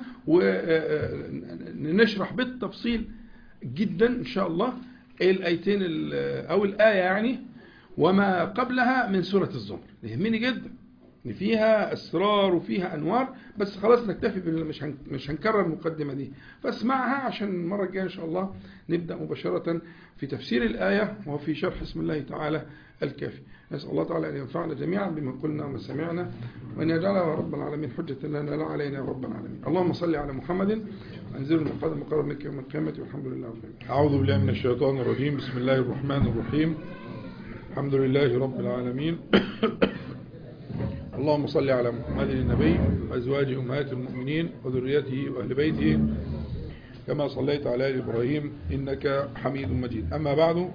ونشرح بالتفصيل جدا إن شاء الله الآيتين ال- أو الآية يعني وما قبلها من سورة الزمر يهمني جدا ان فيها اسرار وفيها انوار بس خلاص نكتفي بال- مش هن- مش هنكرر المقدمه دي فاسمعها عشان المره الجايه ان شاء الله نبدا مباشره في تفسير الايه وفي شرح اسم الله تعالى الكافي نسال الله تعالى ان ينفعنا جميعا بما قلنا وما سمعنا وان يجعلها رب العالمين حجه لنا لا علينا يا رب العالمين اللهم صل على محمد انزل المقدم المقرب منك يوم القيامه والحمد لله رب العالمين اعوذ بالله من الشيطان الرجيم بسم الله الرحمن الرحيم الحمد لله رب العالمين اللهم صل على محمد النبي وأزواجه أمهات المؤمنين وذريته وأهل بيته كما صليت على آل إبراهيم إنك حميد مجيد أما بعد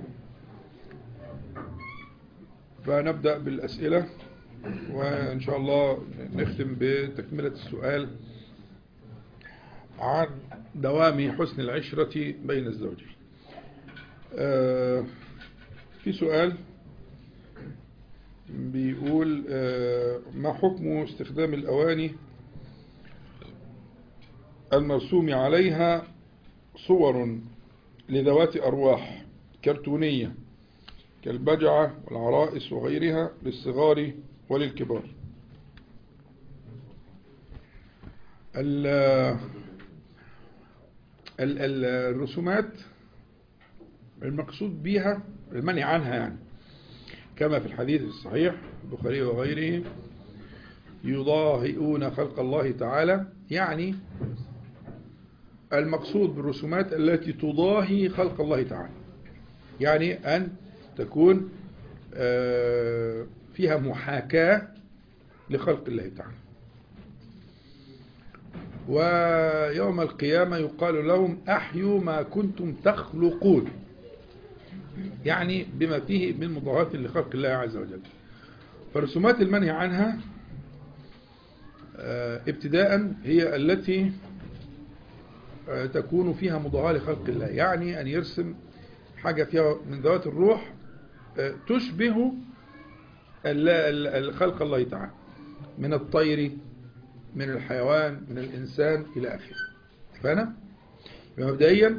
فنبدأ بالأسئلة وإن شاء الله نختم بتكملة السؤال عن دوام حسن العشرة بين الزوجين آه، في سؤال بيقول آه، ما حكم استخدام الأواني المرسوم عليها صور لذوات أرواح كرتونية كالبجعة والعرائس وغيرها للصغار وللكبار ال- ال- ال- الرسومات المقصود بها المنع عنها يعني كما في الحديث الصحيح البخاري وغيره يضاهئون خلق الله تعالى يعني المقصود بالرسومات التي تضاهي خلق الله تعالى يعني أن تكون آه، فيها محاكاة لخلق الله تعالى ويوم القيامة يقال لهم أحيوا ما كنتم تخلقون يعني بما فيه من مضاهاة لخلق الله عز وجل فالرسومات المنهي عنها آه، ابتداء هي التي آه، تكون فيها مضاهاة لخلق الله يعني أن يرسم حاجة فيها من ذوات الروح آه، تشبه ال- ال- ال- خلق الله تعالى من الطير من الحيوان من الإنسان إلى آخره فأنا مبدئيا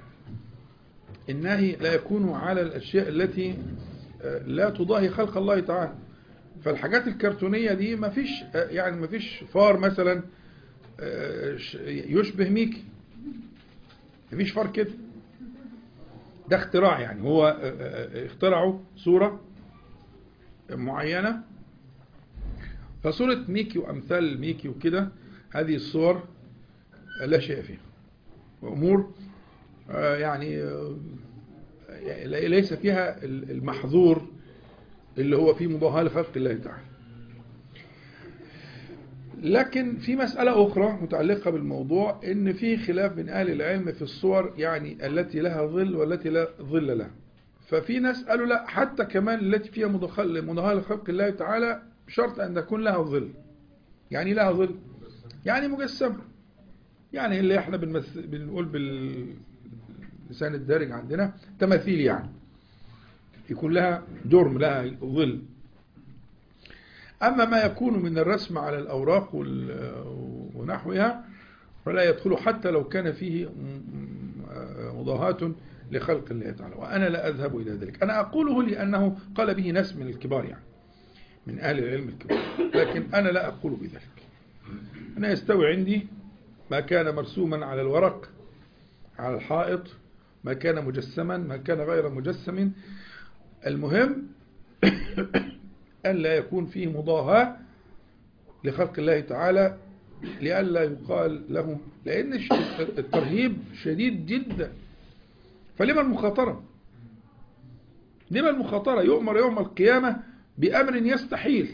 النهي لا يكون على الأشياء التي آه، لا تضاهي خلق الله تعالى فالحاجات الكرتونية دي ما فيش آه، يعني ما فيش فار مثلا آه، ش- يشبه ميكي ما فيش فار كده ده اختراع يعني هو آه، آه، اخترعوا صورة معينة فصورة ميكي وأمثال ميكي وكده هذه الصور لا شيء فيها وأمور آه، يعني آه، يعني ليس فيها المحظور اللي هو فيه مضاهاة لخلق الله تعالى لكن في مسألة أخرى متعلقة بالموضوع إن في خلاف بين أهل العلم في الصور يعني التي لها ظل والتي لا ظل لها ففي ناس قالوا لا حتى كمان التي فيها مضاهاة لخلق الله تعالى بشرط أن تكون لها ظل يعني لها ظل يعني مجسمة يعني اللي احنا بنمث... بنقول باللسان الدارج عندنا تماثيل يعني يكون لها جرم لها ظل أما ما يكون من الرسم على الأوراق ونحوها فلا يدخل حتى لو كان فيه مضاهاة لخلق الله تعالى وأنا لا أذهب إلى ذلك أنا أقوله لأنه قال به ناس من الكبار يعني من أهل العلم الكبار لكن أنا لا أقول بذلك أنا يستوي عندي ما كان مرسوما على الورق على الحائط ما كان مجسما ما كان غير مجسم المهم أن لا يكون فيه مضاهاة لخلق الله تعالى لئلا يقال له لأن الترهيب شديد جدا فلما المخاطرة لما المخاطرة يؤمر يوم القيامة بأمر يستحيل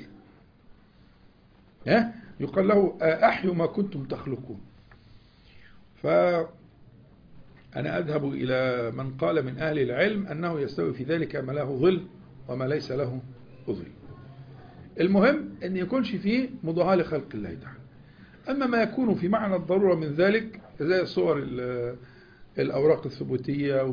ها يقال له أحيوا ما كنتم تخلقون فأنا أذهب إلى من قال من أهل العلم أنه يستوي في ذلك ما له ظل وما ليس له ظل المهم أن يكونش فيه مضاهاة لخلق الله تعالى أما ما يكون في معنى الضرورة من ذلك زي صور الأوراق الثبوتية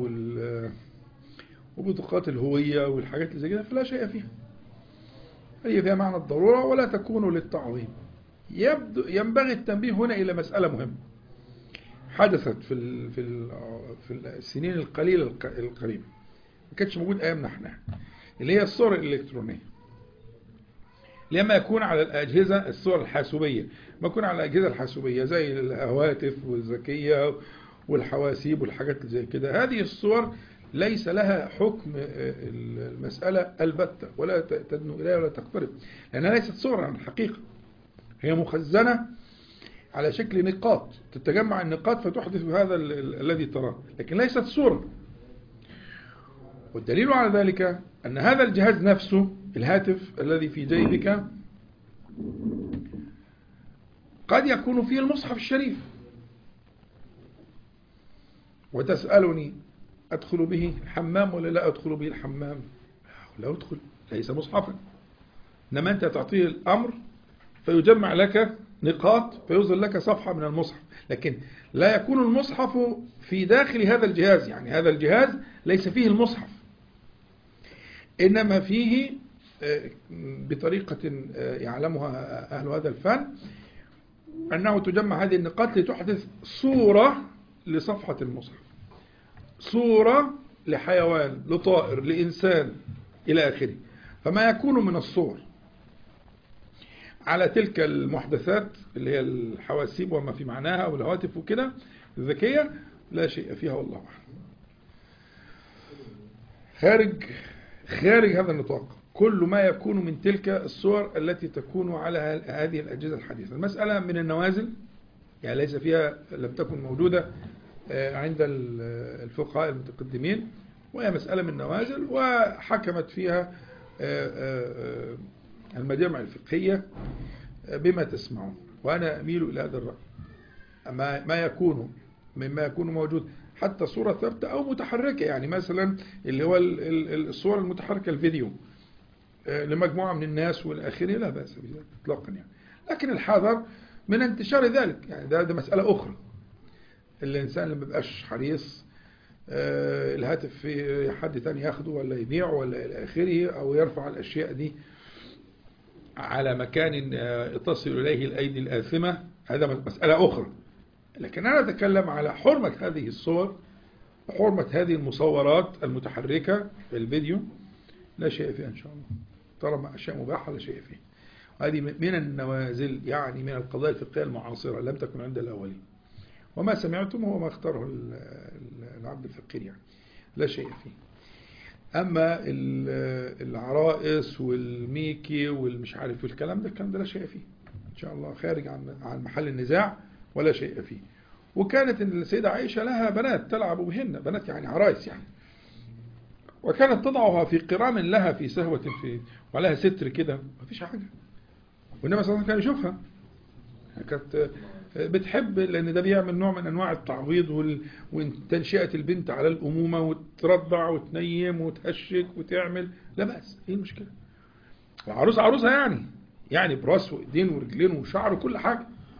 وبطاقات الهوية والحاجات اللي زي كده فلا شيء فيها هي فيها معنى الضرورة ولا تكون للتعظيم يبدو ينبغي التنبيه هنا إلى مسألة مهمة حدثت في ال في ال في السنين القليلة القريبة ما كانتش موجود أيامنا احنا اللي هي الصور الإلكترونية لما يكون على الأجهزة الصور الحاسوبية ما يكون على الأجهزة الحاسوبية زي الهواتف والذكية والحواسيب والحاجات اللي زي كده هذه الصور ليس لها حكم المسألة البتة ولا تدنو إليها ولا تقترب لأنها ليست صورة عن الحقيقة هي مخزنة على شكل نقاط تتجمع النقاط فتحدث هذا الذي تراه لكن ليست صورة والدليل على ذلك أن هذا الجهاز نفسه الهاتف الذي في جيبك قد يكون فيه المصحف الشريف وتسألني أدخل به الحمام ولا لا أدخل به الحمام لا أدخل ليس مصحفا إنما أنت تعطيه الأمر فيجمع لك نقاط فيوصل لك صفحة من المصحف لكن لا يكون المصحف في داخل هذا الجهاز يعني هذا الجهاز ليس فيه المصحف إنما فيه بطريقة يعلمها أهل هذا الفن أنه تجمع هذه النقاط لتحدث صورة لصفحة المصحف صورة لحيوان لطائر لإنسان إلى آخره فما يكون من الصور على تلك المحدثات اللي هي الحواسيب وما في معناها والهواتف وكده الذكية لا شيء فيها والله أعلم خارج خارج هذا النطاق كل ما يكون من تلك الصور التي تكون على هذه الأجهزة الحديثة المسألة من النوازل يعني ليس فيها لم تكن موجودة عند الفقهاء المتقدمين وهي مسألة من النوازل وحكمت فيها المجامع الفقهية بما تسمعون وأنا أميل إلى هذا الرأي ما ما يكون مما يكون موجود حتى صورة ثابتة أو متحركة يعني مثلا اللي هو الصور المتحركة الفيديو لمجموعة من الناس والآخرين لا بأس بذلك إطلاقا يعني لكن الحذر من انتشار ذلك يعني ده, ده مسألة أخرى الإنسان لما بيبقاش حريص الهاتف في حد تاني ياخده ولا يبيعه ولا إلى آخره أو يرفع الأشياء دي على مكان تصل إليه الأيدي الآثمة هذا مسألة أخرى لكن أنا أتكلم على حرمة هذه الصور وحرمة هذه المصورات المتحركة في الفيديو لا شيء فيها إن شاء الله طالما أشياء مباحة لا شيء فيها هذه من النوازل يعني من القضايا الفقهية المعاصرة لم تكن عند الأولين وما سمعتم هو ما اختاره العبد الفقير يعني لا شيء فيه أما العرائس والميكي والمش عارف والكلام ده الكلام ده لا شيء فيه إن شاء الله خارج عن عن محل النزاع ولا شيء فيه وكانت السيدة عائشة لها بنات تلعب بهن بنات يعني عرائس يعني وكانت تضعها في قرام لها في سهوة في وعليها ستر كده ما فيش حاجة وإنما صلى الله كان يشوفها كانت بتحب لأن ده بيعمل نوع من أنواع التعويض وتنشئة البنت على الأمومة وترضع وتنيم وتهشك وتعمل لا بأس إيه المشكلة العروسة عروسة يعني يعني براس وإيدين ورجلين وشعر وكل حاجة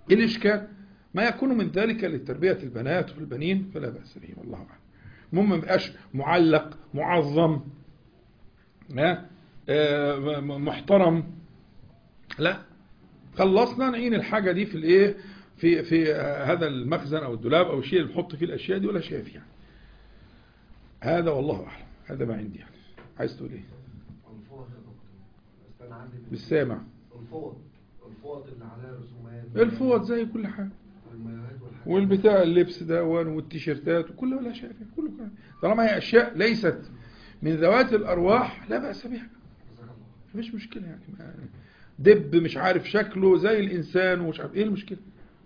إيه الإشكال ما يكون من ذلك لتربية البنات والبنين فلا بأس به والله أعلم المهم ما يبقاش معلق معظم ها؟ آه، م- محترم لا خلصنا نعين الحاجة دي في الايه في في آه، هذا المخزن او الدولاب او الشيء اللي بنحط فيه الاشياء دي ولا شيء فيها هذا والله اعلم هذا ما عندي يعني عايز تقول ايه الفوط يا دكتور بس انا عندي بالسامع الفوط الفوط اللي عليها رسومات الفوط زي كل حاجة والمايوهات والحاجات والبتاع اللبس ده والتيشيرتات وكل ولا شيء فيها كله كلام طالما هي اشياء ليست من ذوات الارواح لا باس بها جزاك الله مفيش مشكله يعني ما- دب مش عارف شكله زي الانسان ومش عارف ايه المشكله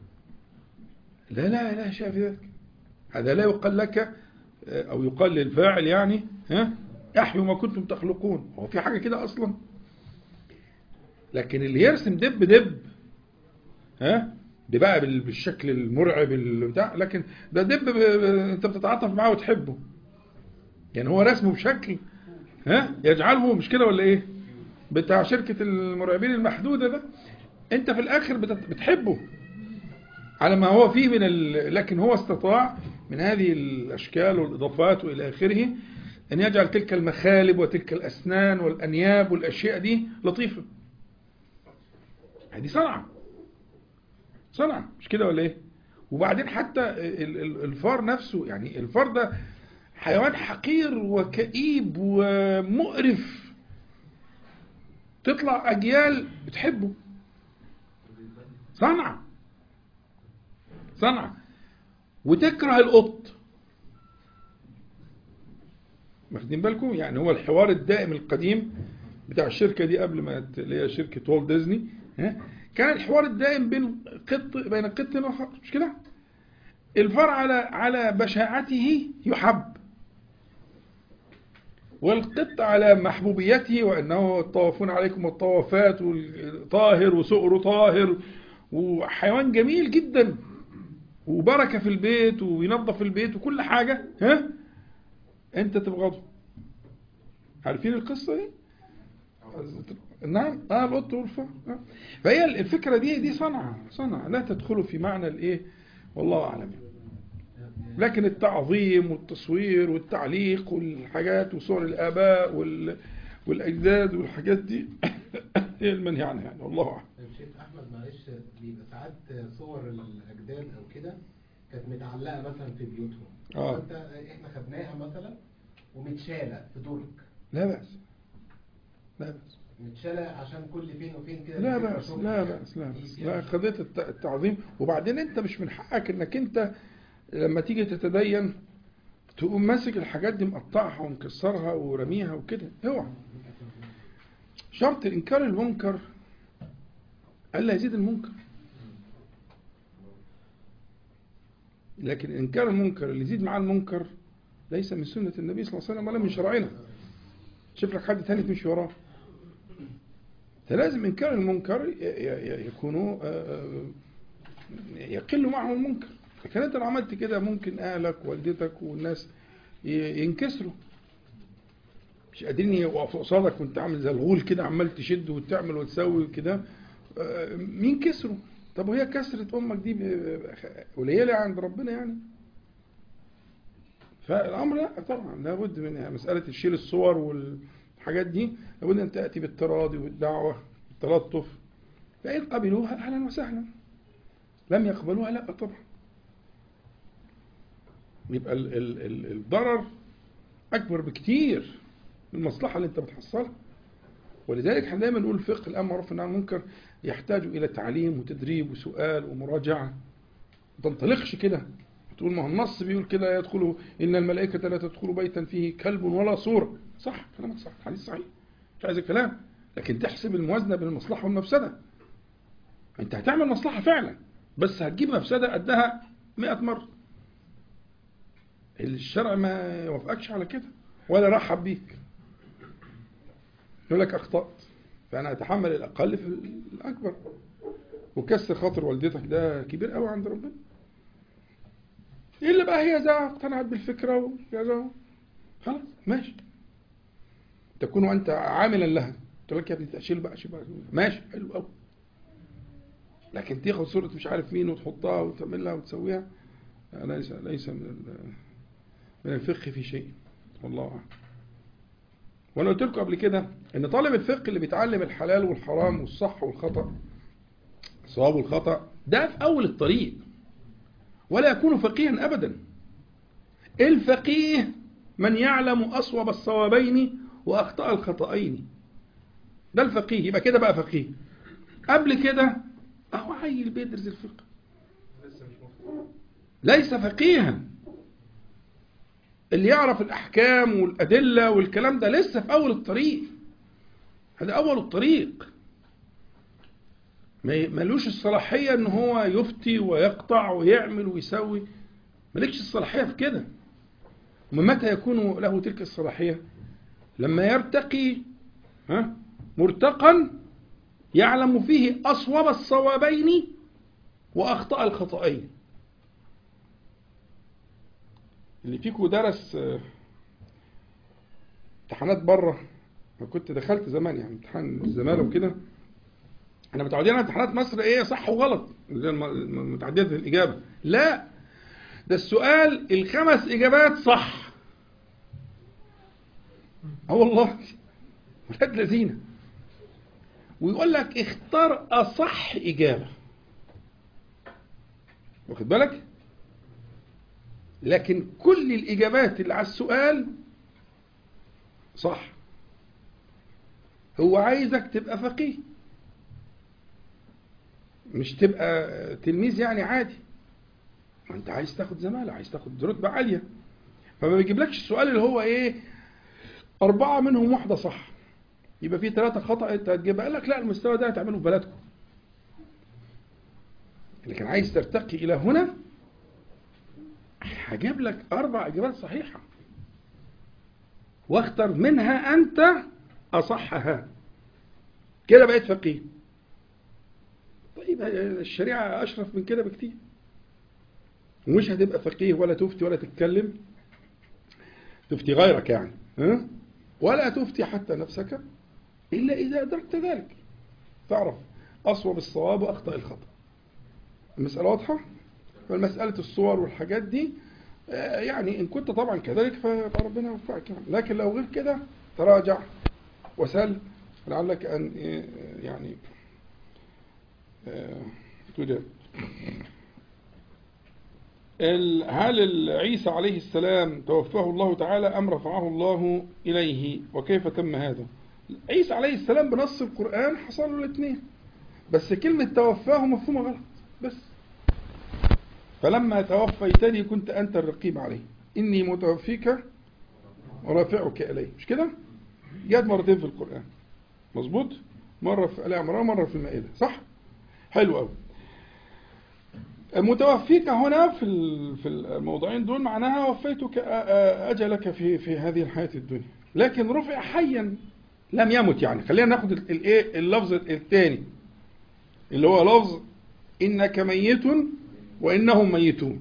لا لا لا شيء في ذلك هذا لا يقال لك آه، او يقال للفاعل يعني ها احيوا ما كنتم تخلقون هو في حاجه كده اصلا لكن اللي يرسم دب دب ها ده بقى بال- بالشكل المرعب اللي بتاع لكن ده دب ب- ب- انت بتتعاطف معاه وتحبه يعني هو رسمه بشكل ها يجعله مش كده ولا ايه بتاع شركة المرعبين المحدودة ده انت في الاخر بتت- بتحبه على ما هو فيه من ال... لكن هو استطاع من هذه الاشكال والاضافات والى اخره ان يجعل تلك المخالب وتلك الاسنان والانياب والاشياء دي لطيفة هذه صنعة صنعة مش كده ولا ايه وبعدين حتى ال- ال- الفار نفسه يعني الفار ده حيوان حقير وكئيب ومقرف تطلع أجيال بتحبه صنعة صنعة وتكره القط واخدين بالكم يعني هو الحوار الدائم القديم بتاع الشركة دي قبل ما ت- اللي هي شركة والت ديزني ها كان الحوار الدائم بين قط بين قط وفار مش كده الفار على على بشاعته يحب والقط على محبوبيته وأنه الطوافون عليكم الطوافات والطاهر وسؤر طاهر وحيوان جميل جدا وبركة في البيت وينظف البيت وكل حاجة ها انت تبغضه عارفين القصة دي نعم اه القط والفار آه. فهي الفكرة دي دي صنعة صنعة لا تدخلوا في معنى الايه والله اعلم لكن التعظيم والتصوير والتعليق والحاجات وصور الآباء وال... والأجداد والحاجات دي هي المنهي عنها يعني والله أعلم طيب شيخ احمد معلش بيبقى ساعات صور الاجداد او كده كانت متعلقه مثلا في بيوتهم آه. فانت احنا خدناها مثلا ومتشاله في درج لا بأس لا بأس متشاله عشان كل فين وفين كده لا بتبقى بأس شغل لا يعني. بأس لا دي بأس فيها لا مش- قضية الت- التعظيم وبعدين أنت مش من حقك إنك أنت لما تيجي تتدين تقوم ماسك الحاجات دي مقطعها ومكسرها ورميها وكده اوعى شرط إنكار المنكر ألا يزيد المنكر لكن إنكار المنكر اللي يزيد معاه المنكر ليس من سنة النبي صلى الله عليه وسلم ولا من شرعنا شوف لك حد تاني تمشي وراه فلازم إنكار المنكر ي- ي- ي- يكون آه، آه، يقل معه المنكر لكن أنت لو عملت كده ممكن أهلك والدتك والناس ي- ينكسروا مش قادرين يوقفوا قصادك وانت عامل زي الغول كده عمال تشد وتعمل وتسوي كده آه، مين كسروا طب وهي كسرة أمك دي ب- قليلة عند ربنا يعني فالأمر لا طبعا لابد من مسألة تشيل الصور والحاجات دي لابد أن تأتي بالتراضي والدعوة والتلطف فإن قبلوها أهلا وسهلا لم يقبلوها لا طبعا يبقى ال ال ال الضرر أكبر بكتير من المصلحة اللي أنت بتحصلها ولذلك احنا دايما نقول الفقه الأمر معروف والنهي عن المنكر يحتاج إلى تعليم وتدريب وسؤال ومراجعة ما تنطلقش كده تقول ما هو النص بيقول كده يدخل إن الملائكة لا تدخل بيتا فيه كلب ولا صورة صح كلامك صح حديث صحيح مش عايز الكلام لكن تحسب الموازنة بين المصلحة والمفسدة انت هتعمل مصلحة فعلا بس هتجيب مفسدة قدها 100 مرة الشرع ما يوافقكش على كده ولا رحب بيك يقول لك اخطأت فانا اتحمل الاقل في الاكبر وكسر خاطر والدتك ده كبير قوي عند ربنا الا بقى هي ذا اقتنعت بالفكره وكذا خلاص ماشي تكون انت عاملا لها قلت لك يا ابني تشيل بقى شيل بقى ماشي حلو قوي لكن تاخد صورة مش عارف مين وتحطها وتعملها وتسويها ليس ليس من ال- من الفقه في شيء والله أعلم وانا قلت لكم قبل كده ان طالب الفقه اللي بيتعلم الحلال والحرام والصح والخطأ الصواب والخطأ ده في اول الطريق ولا يكون فقيها ابدا الفقيه من يعلم اصوب الصوابين واخطاء الخطأين ده الفقيه يبقى كده بقى فقيه قبل كده اهو عيل بيدرس الفقه لسه مش مفهوم ليس فقيها اللي يعرف الأحكام والأدلة والكلام ده لسه في أول الطريق هذا أول الطريق ما- ملوش الصلاحية ان هو يفتي ويقطع ويعمل ويسوي ملكش الصلاحية في كده ومن متى يكون له تلك الصلاحية لما يرتقي ها مرتقا يعلم فيه أصوب الصوابين وأخطأ الخطأين اللي فيكم درس آه، امتحانات بره انا كنت دخلت زمان يعني امتحان الزماله وكده احنا متعودين على امتحانات مصر ايه صح وغلط زي الم- الم- متعدده الاجابه لا ده السؤال الخمس اجابات صح اه والله ولاد لذينه ويقول لك اختار اصح اجابه واخد بالك لكن كل الإجابات اللي على السؤال صح هو عايزك تبقى فقيه مش تبقى تلميذ يعني عادي ما انت عايز تاخد زمالة عايز تاخد رتبة عالية فما بيجيبلكش السؤال اللي هو ايه أربعة منهم واحدة صح يبقى في ثلاثة خطأ انت هتجيبها قال لك لا المستوى ده هتعمله في بلدكم لكن عايز ترتقي إلى هنا هجيب لك أربع إجابات صحيحة واختر منها أنت أصحها كده بقيت فقيه طيب الشريعة أشرف من كده بكتير ومش هتبقى فقيه ولا تفتي ولا تتكلم تفتي غيرك يعني ها؟ ولا تفتي حتى نفسك إلا إذا أدركت ذلك تعرف أصوب الصواب وأخطأ الخطأ المسألة واضحة؟ فالمسألة الصور والحاجات دي آه، يعني إن كنت طبعا كذلك فربنا يوفقك يعني لكن لو غير كده تراجع وسل لعلك أن آه، يعني آه، تجاب ال- هل ال- عيسى عليه السلام توفاه الله تعالى أم رفعه الله إليه وكيف تم هذا عيسى عليه السلام بنص القرآن حصل له الاثنين بس كلمة توفاه مفهومة غلط بس فلما توفيتني كنت أنت الرقيب عليه إني متوفيك ورافعك إلي مش كده جاءت مرتين في القرآن مظبوط مرة في آل عمران مرة في المائدة صح حلو قوي متوفيك هنا في ال- في الموضوعين دول معناها وفيتك أ- أ- أجلك في في هذه الحياة الدنيا لكن رفع حيا لم يمت يعني خلينا ناخد ال- الايه اللفظ الثاني اللي هو لفظ إنك ميت وإنهم ميتون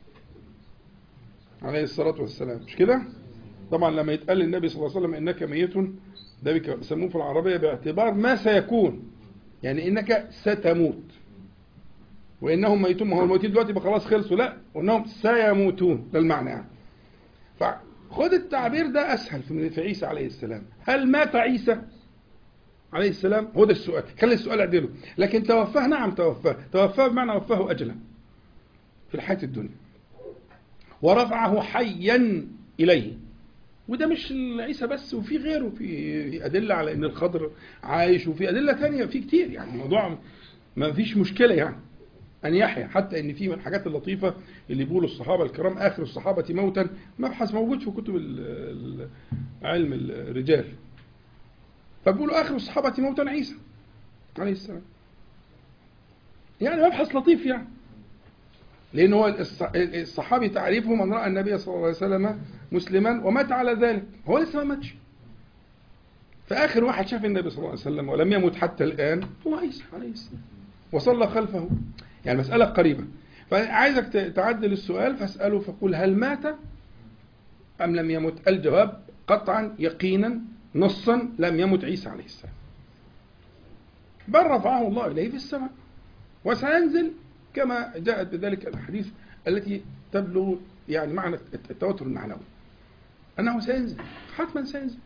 عليه الصلاة والسلام مش كده طبعا لما يتقال للنبي صلى الله عليه وسلم إنك ميت ده بيك- بيسموه في العربية باعتبار ما سيكون يعني إنك ستموت وإنهم ميتون ما هو الموتين دلوقتي يبقى خلاص خلصوا لا وإنهم سيموتون ده المعنى يعني فخد التعبير ده أسهل في في عيسى عليه السلام هل مات عيسى عليه السلام هو ده السؤال خلي السؤال اعدله لكن توفاه نعم توفاه توفاه بمعنى وفاه أجلا في الحياة الدنيا ورفعه حيا إليه وده مش عيسى بس وفي غيره في في أدلة على أن الخضر عايش وفي أدلة تانية في كتير يعني الموضوع ما فيش مشكلة يعني أن يحيا حتى أن في من الحاجات اللطيفة اللي بيقولوا الصحابة الكرام آخر الصحابة موتا مبحث موجود في كتب ال- ال- علم الرجال فبيقولوا آخر الصحابة موتا عيسى عليه السلام يعني مبحث لطيف يعني لأن هو الص- الصحابي تعريفه من رأى النبي صلى الله عليه وسلم مسلما ومات على ذلك هو لسه ما ماتش فآخر واحد شاف النبي صلى الله عليه وسلم ولم يمت حتى الآن هو عيسى عليه السلام وصلى خلفه يعني مسألة قريبة فعايزك ت- تعدل السؤال فاسأله فقل هل مات أم لم يمت الجواب قطعا يقينا نصا لم يمت عيسى عليه السلام بل رفعه الله إليه في السماء وسينزل كما جاءت بذلك الحديث التي تبلغ يعني معنى التواتر المعنوي أنه سينزل حتما سينزل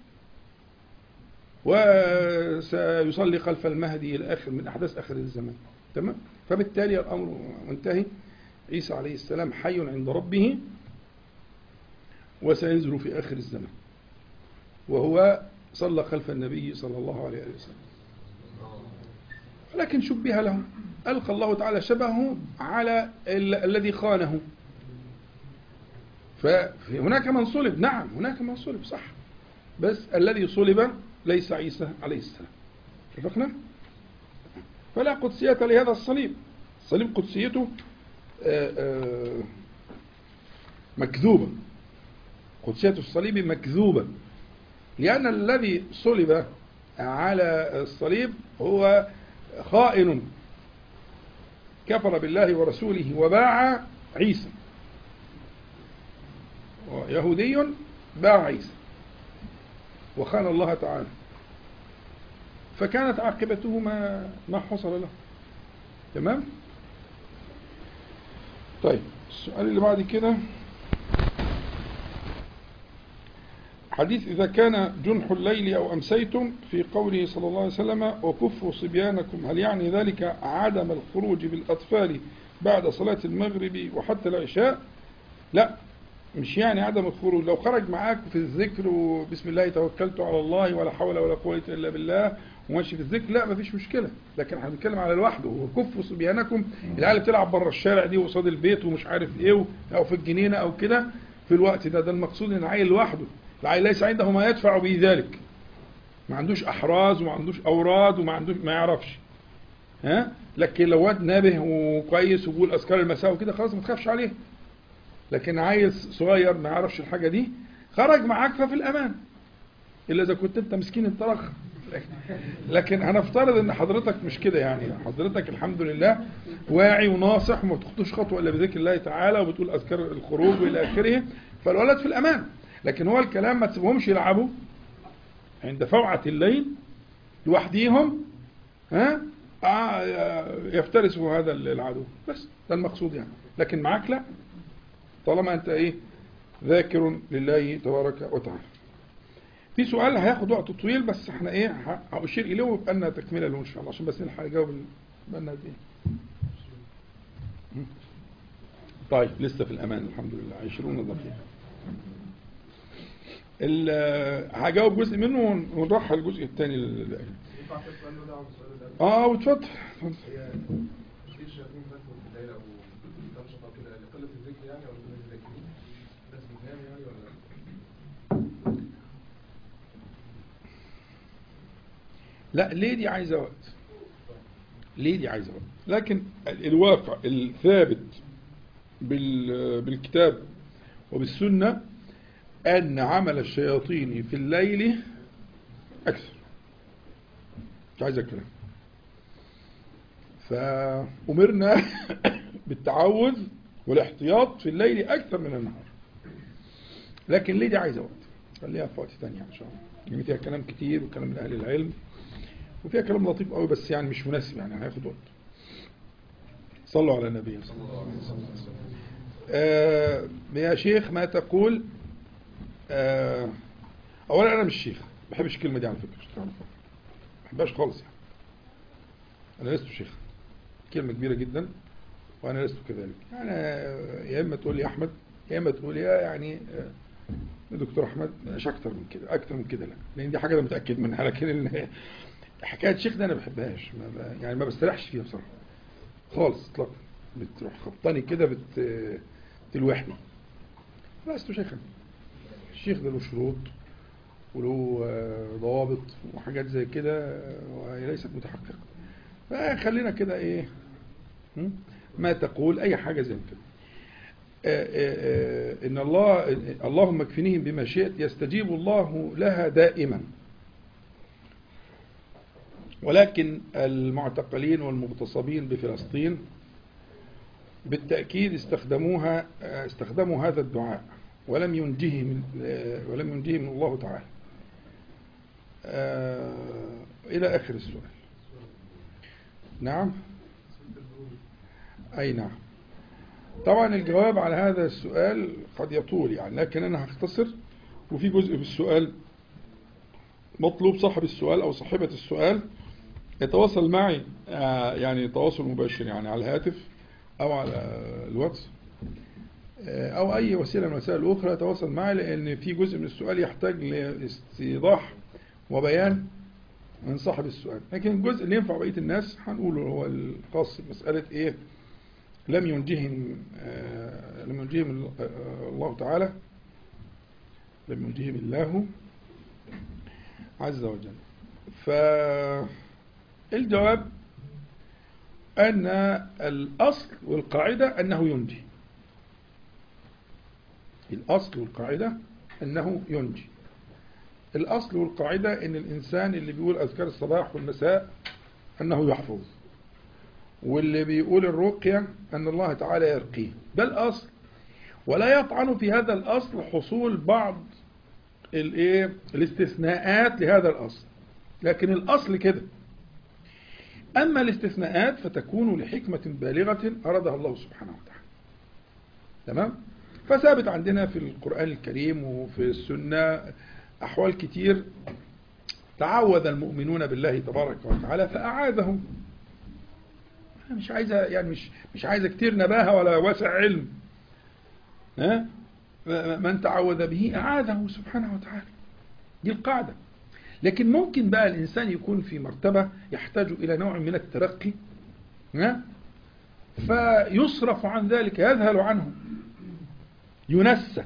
وسيصلي خلف المهدي إلى آخر من أحداث آخر الزمان تمام فبالتالي الأمر منتهي عيسى عليه السلام حي عند ربه وسينزل في آخر الزمان وهو صلى خلف النبي صلى الله عليه وسلم لكن شبه له ألقى الله تعالى شبهه على ال الذي خانه فهناك من صلب نعم هناك من صلب صح بس الذي صلب ليس عيسى عليه السلام اتفقنا فلا قدسية لهذا الصليب الصليب قدسيته آآ آآ مكذوبة قدسية الصليب مكذوبة لأن الذي صلب على الصليب هو خائن كفر بالله ورسوله وباع عيسى يهودي باع عيسى وخان الله تعالى فكانت عاقبته ما ما حصل له تمام طيب السؤال اللي بعد كده حديث إذا كان جنح الليل أو أمسيتم في قوله صلى الله عليه وسلم وكفوا صبيانكم هل يعني ذلك عدم الخروج بالأطفال بعد صلاة المغرب وحتى العشاء لا مش يعني عدم الخروج لو خرج معاك في الذكر وبسم الله توكلت على الله ولا حول ولا قوة إلا بالله وماشي في الذكر لا مفيش مشكلة لكن احنا بنتكلم على لوحده وكفوا صبيانكم العيال بتلعب بره الشارع دي وقصاد البيت ومش عارف ايه او في الجنينة او كده في الوقت ده ده المقصود ان العيل لوحده العيل ليس عنده ما يدفع به ذلك ما عندوش احراز وما عندوش اوراد وما عندوش ما يعرفش ها لكن لو واد نابه وكويس وبيقول اذكار المساء وكده خلاص ما تخافش عليه لكن عيل صغير ما يعرفش الحاجه دي خرج معاك ففي الامان الا اذا كنت انت مسكين الطرخ لكن هنفترض ان حضرتك مش كده يعني حضرتك الحمد لله واعي وناصح وما بتخطوش خطوه الا بذكر الله تعالى وبتقول اذكار الخروج والى اخره فالولد في الامان لكن هو الكلام ما تسيبهمش يلعبوا عند فوعة الليل لوحديهم ها آه يفترسوا هذا العدو بس ده المقصود يعني لكن معاك لا طالما انت ايه ذاكر لله تبارك وتعالى في سؤال هياخد وقت طويل بس احنا ايه هاشير اليه ويبقى لنا تكمله له ان شاء الله عشان بس نلحق نجاوب بقى لنا قد ايه طيب لسه في الامان الحمد لله 20 دقيقه هجاوب جزء منه ونروح الجزء الثاني ينفع في السؤال ده او السؤال ده اه واتفضل هي في الشياطين بس في الليل او تنشط كده لقله الذكر يعني او لقله الذاكرين الناس بتنام يعني ولا لا ليه دي عايزه وقت ليه دي عايزه وقت لكن الواقع الثابت بال- بالكتاب وبالسنه أن عمل الشياطين في الليل أكثر مش عايز الكلام فأمرنا بالتعوذ والاحتياط في الليل أكثر من النهار لكن ليه دي عايزة وقت خليها في وقت تاني إن شاء الله يعني فيها كلام كتير وكلام من أهل العلم وفيها كلام لطيف قوي بس يعني مش مناسب يعني هياخد وقت صلوا على النبي صلى الله عليه وسلم آه يا شيخ ما تقول آه اولا انا مش شيخ ما بحبش الكلمه دي على فكره عشان تعرفوا. ما بحبهاش خالص يعني انا لست شيخ كلمه كبيره جدا وانا لست كذلك يعني يا اما تقول لي احمد يا اما تقول يا يعني آه، دكتور احمد مش اكتر من كده اكتر من كده لا لان دي حاجه انا متاكد منها لكن ال- حكايه شيخ ده انا ما بحبهاش ما ب- يعني ما بستريحش فيها بصراحه خالص اطلاقا بتروح خبطاني كده بت تلوحني لست شيخا الشيخ ده له شروط وله آه، ضوابط وحاجات زي كده آه، وهي ليست متحققة فخلينا كده ايه م? ما تقول اي حاجة زي كده آه، آه، آه، ان الله اللهم اكفنيهم بما شئت يستجيب الله لها دائما ولكن المعتقلين والمغتصبين بفلسطين بالتأكيد استخدموها استخدموا هذا الدعاء ولم ينجهم ولم ينجهم الله تعالى آه، إلى آخر السؤال نعم سورة البروج أي نعم طبعا الجواب على هذا السؤال قد يطول يعني لكن أنا هختصر وفي جزء في السؤال مطلوب صاحب السؤال أو صاحبة السؤال يتواصل معي آه، يعني تواصل مباشر يعني على الهاتف أو على الواتس آه، أو أي وسيلة من الوسائل الأخرى يتواصل معي لأن في جزء من السؤال يحتاج لاستيضاح وبيان من صاحب السؤال لكن الجزء اللي ينفع بقية الناس هنقوله هو الخاص بمسألة إيه لم ينجهم آه، لم ينجهم آه، الله تعالى لم ينجهم الله عز وجل فالجواب أن الأصل والقاعدة أنه ينجي الأصل والقاعدة أنه ينجي الأصل والقاعدة أن الإنسان اللي بيقول أذكار الصباح والمساء أنه يحفظ واللي بيقول الرقية أن الله تعالى يرقيه ده الأصل ولا يطعن في هذا الأصل حصول بعض الايه الاستثناءات لهذا الأصل لكن الأصل كده أما الاستثناءات فتكون لحكمة بالغة أرادها الله سبحانه وتعالى تمام فثابت عندنا في القرآن الكريم وفي السنة أحوال كتير تعوذ المؤمنون بالله تبارك وتعالى فأعاذهم أنا مش عايزة يعني مش مش عايزة كتير نباهة ولا واسع علم ها من تعوذ به أعاذه سبحانه وتعالى دي القاعدة لكن ممكن بقى الإنسان يكون في مرتبة يحتاج إلى نوع من الترقي ها فيصرف عن ذلك يذهل عنه ينسى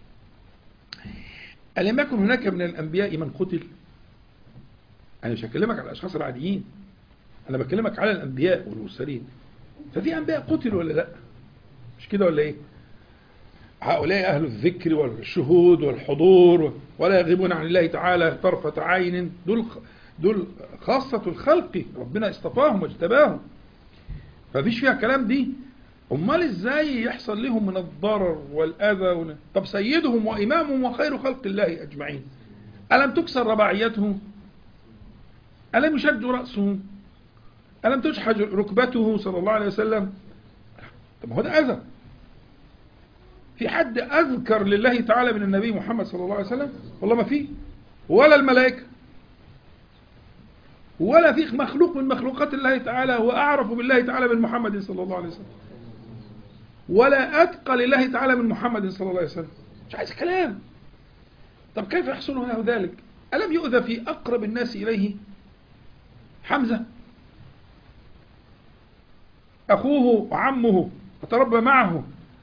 ألم يكن هناك من الأنبياء من قتل أنا مش هكلمك على الأشخاص العاديين أنا بكلمك على الأنبياء والمرسلين ففي أنبياء قتلوا ولا لا مش كده ولا إيه هؤلاء أهل الذكر والشهود والحضور ولا يغيبون عن الله تعالى طرفة عين دول دول خاصة الخلق ربنا اصطفاهم واجتباهم ففيش فيها كلام دي امال ازاي يحصل لهم من الضرر والاذى وال... طب سيدهم وامامهم وخير خلق الله اجمعين الم تكسر رباعيته الم يشج راسه الم تشحج ركبته صلى الله عليه وسلم طب هو ده اذى في حد اذكر لله تعالى من النبي محمد صلى الله عليه وسلم والله ما في ولا الملائكه ولا في مخلوق من مخلوقات الله تعالى هو اعرف بالله تعالى من محمد صلى الله عليه وسلم ولا أتقى لله تعالى من محمد صلى الله عليه وسلم مش عايز كلام طب كيف يحصل له ذلك ألم يؤذى في أقرب الناس إليه حمزة أخوه وعمه وتربى معه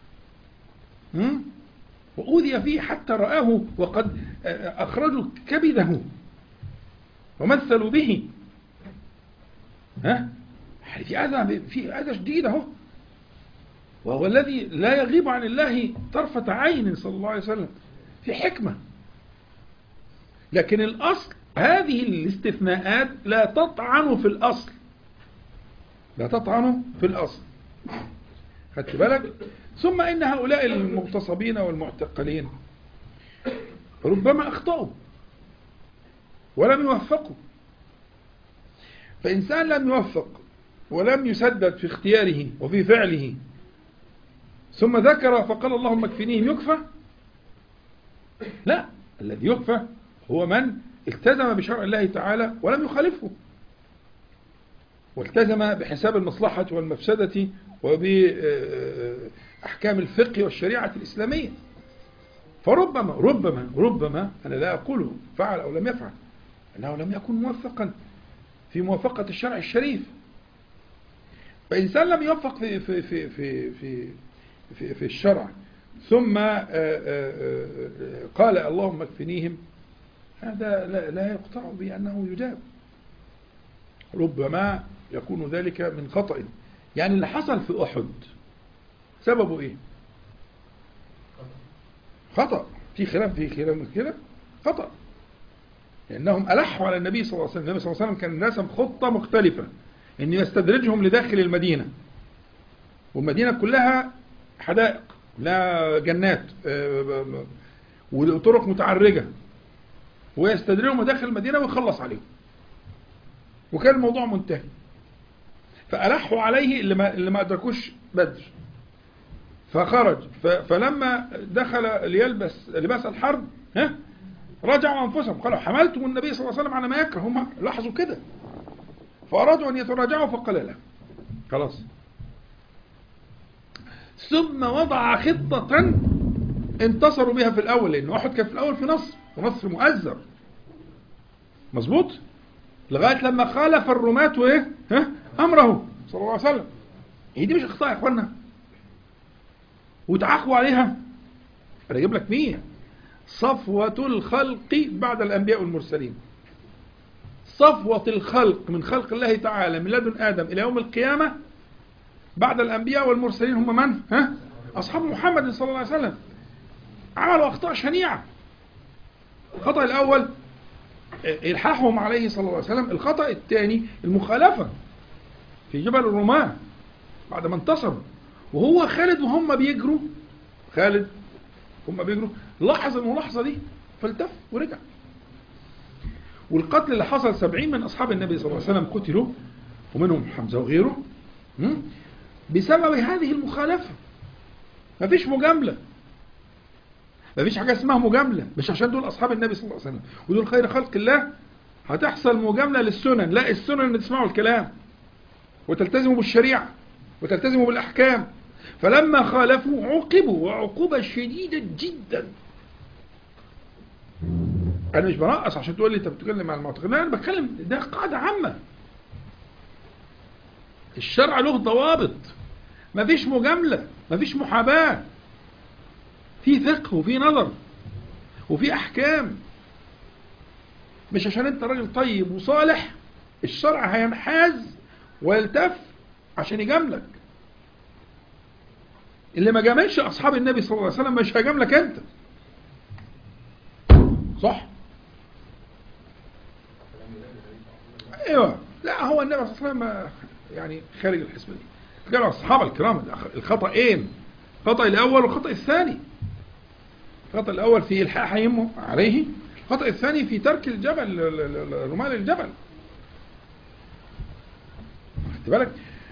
وأوذي فيه حتى رآه وقد أخرجوا كبده ومثلوا به ها في أذى في أذى شديد أهو وهو الذي لا يغيب عن الله طرفة عين صلى الله عليه وسلم في حكمة لكن الأصل هذه الاستثناءات لا تطعن في الأصل لا تطعن في الأصل خدت بالك ثم إن هؤلاء المغتصبين والمعتقلين ربما أخطأوا ولم يوفقوا فإنسان لم يوفق ولم يسدد في اختياره وفي فعله ثم ذكر فقال اللهم اكفنيهم يكفى لا الذي يكفى هو من التزم بشرع الله تعالى ولم يخالفه والتزم بحساب المصلحة والمفسدة وبأحكام الفقه والشريعة الإسلامية فربما ربما ربما أنا لا أقوله فعل أو لم يفعل أنه لم يكن موفقا في موافقة الشرع الشريف فإنسان لم يوفق في في في في, في في, في الشرع ثم قال اللهم اكفنيهم هذا لا يقطع بأنه يجاب ربما يكون ذلك من خطأ يعني اللي حصل في أحد سببه إيه خطأ في خلاف في خلاف كده خطأ لأنهم ألحوا على النبي صلى الله عليه وسلم النبي صلى الله عليه وسلم كان رسم خطة مختلفة أن يستدرجهم لداخل المدينة والمدينة كلها حدائق لا جنات وطرق متعرجة ويستدرجهم داخل المدينة ويخلص عليهم وكان الموضوع منتهي فألحوا عليه اللي ما, اللي ما أدركوش بدر فخرج ف- فلما دخل ليلبس لباس الحرب ها رجعوا أنفسهم قالوا حملتم النبي صلى الله عليه وسلم على ما يكره هم لاحظوا كده فأرادوا أن يتراجعوا فقال لا خلاص ثم وضع خطة انتصروا بها في الأول لأن أحد كان في الأول في نصر ونصر مؤزر مظبوط لغاية لما خالف الرماة وإيه ها أمره صلى الله عليه وسلم هي دي مش اخطاء يا اخوانا وتعاقبوا عليها انا اجيب لك مين صفوة الخلق بعد الانبياء والمرسلين صفوة الخلق من خلق الله تعالى من لدن ادم الى يوم القيامة بعد الانبياء والمرسلين هم من ها اصحاب محمد صلى الله عليه وسلم عملوا اخطاء شنيعة الخطأ الاول الحاحهم عليه صلى الله عليه وسلم الخطأ الثاني المخالفة في جبل الرماة بعد ما انتصروا وهو خالد وهم بيجروا خالد هم بيجروا لاحظ الملاحظة دي فالتف ورجع والقتل اللي حصل سبعين من أصحاب النبي صلى الله عليه وسلم قتلوا ومنهم حمزة وغيره م? بسبب هذه المخالفة مفيش مجاملة مفيش حاجة اسمها مجاملة مش عشان دول أصحاب النبي صلى الله عليه وسلم ودول خير خلق الله هتحصل مجاملة للسنن لا السنن ان تسمعوا الكلام وتلتزموا بالشريعة وتلتزموا بالأحكام فلما خالفوا عوقبوا وعقوبة شديدة جدا أنا مش برقص عشان تقول لي أنت بتتكلم عن المعتقد لا أنا بتكلم ده قاعدة عامة الشرع له ضوابط مفيش مجاملة مفيش محاباة في فقه وفي نظر وفي أحكام مش عشان أنت راجل طيب وصالح الشرع هينحاز ويلتف عشان يجاملك اللي ما جاملش أصحاب النبي صلى الله عليه وسلم مش هيجاملك أنت صح ايوه لا هو النبي صلى الله عليه وسلم يعني خارج الحسبه دي قالوا الصحابه الكرام الخطأين الخطأ الاول والخطأ الثاني الخطأ الاول في الحاحهم عليه الخطأ الثاني في ترك الجبل رمال الجبل خدت بالك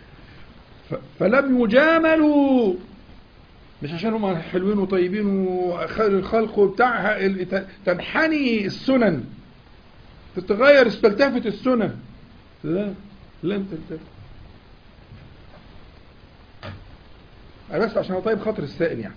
فلم يجاملوا مش عشان هم حلوين وطيبين وخير الخلق وبتاع تنحني السنن تتغير تلتفت السنن لا لم تلتفت أنا بس عشان طيب خاطر السائل يعني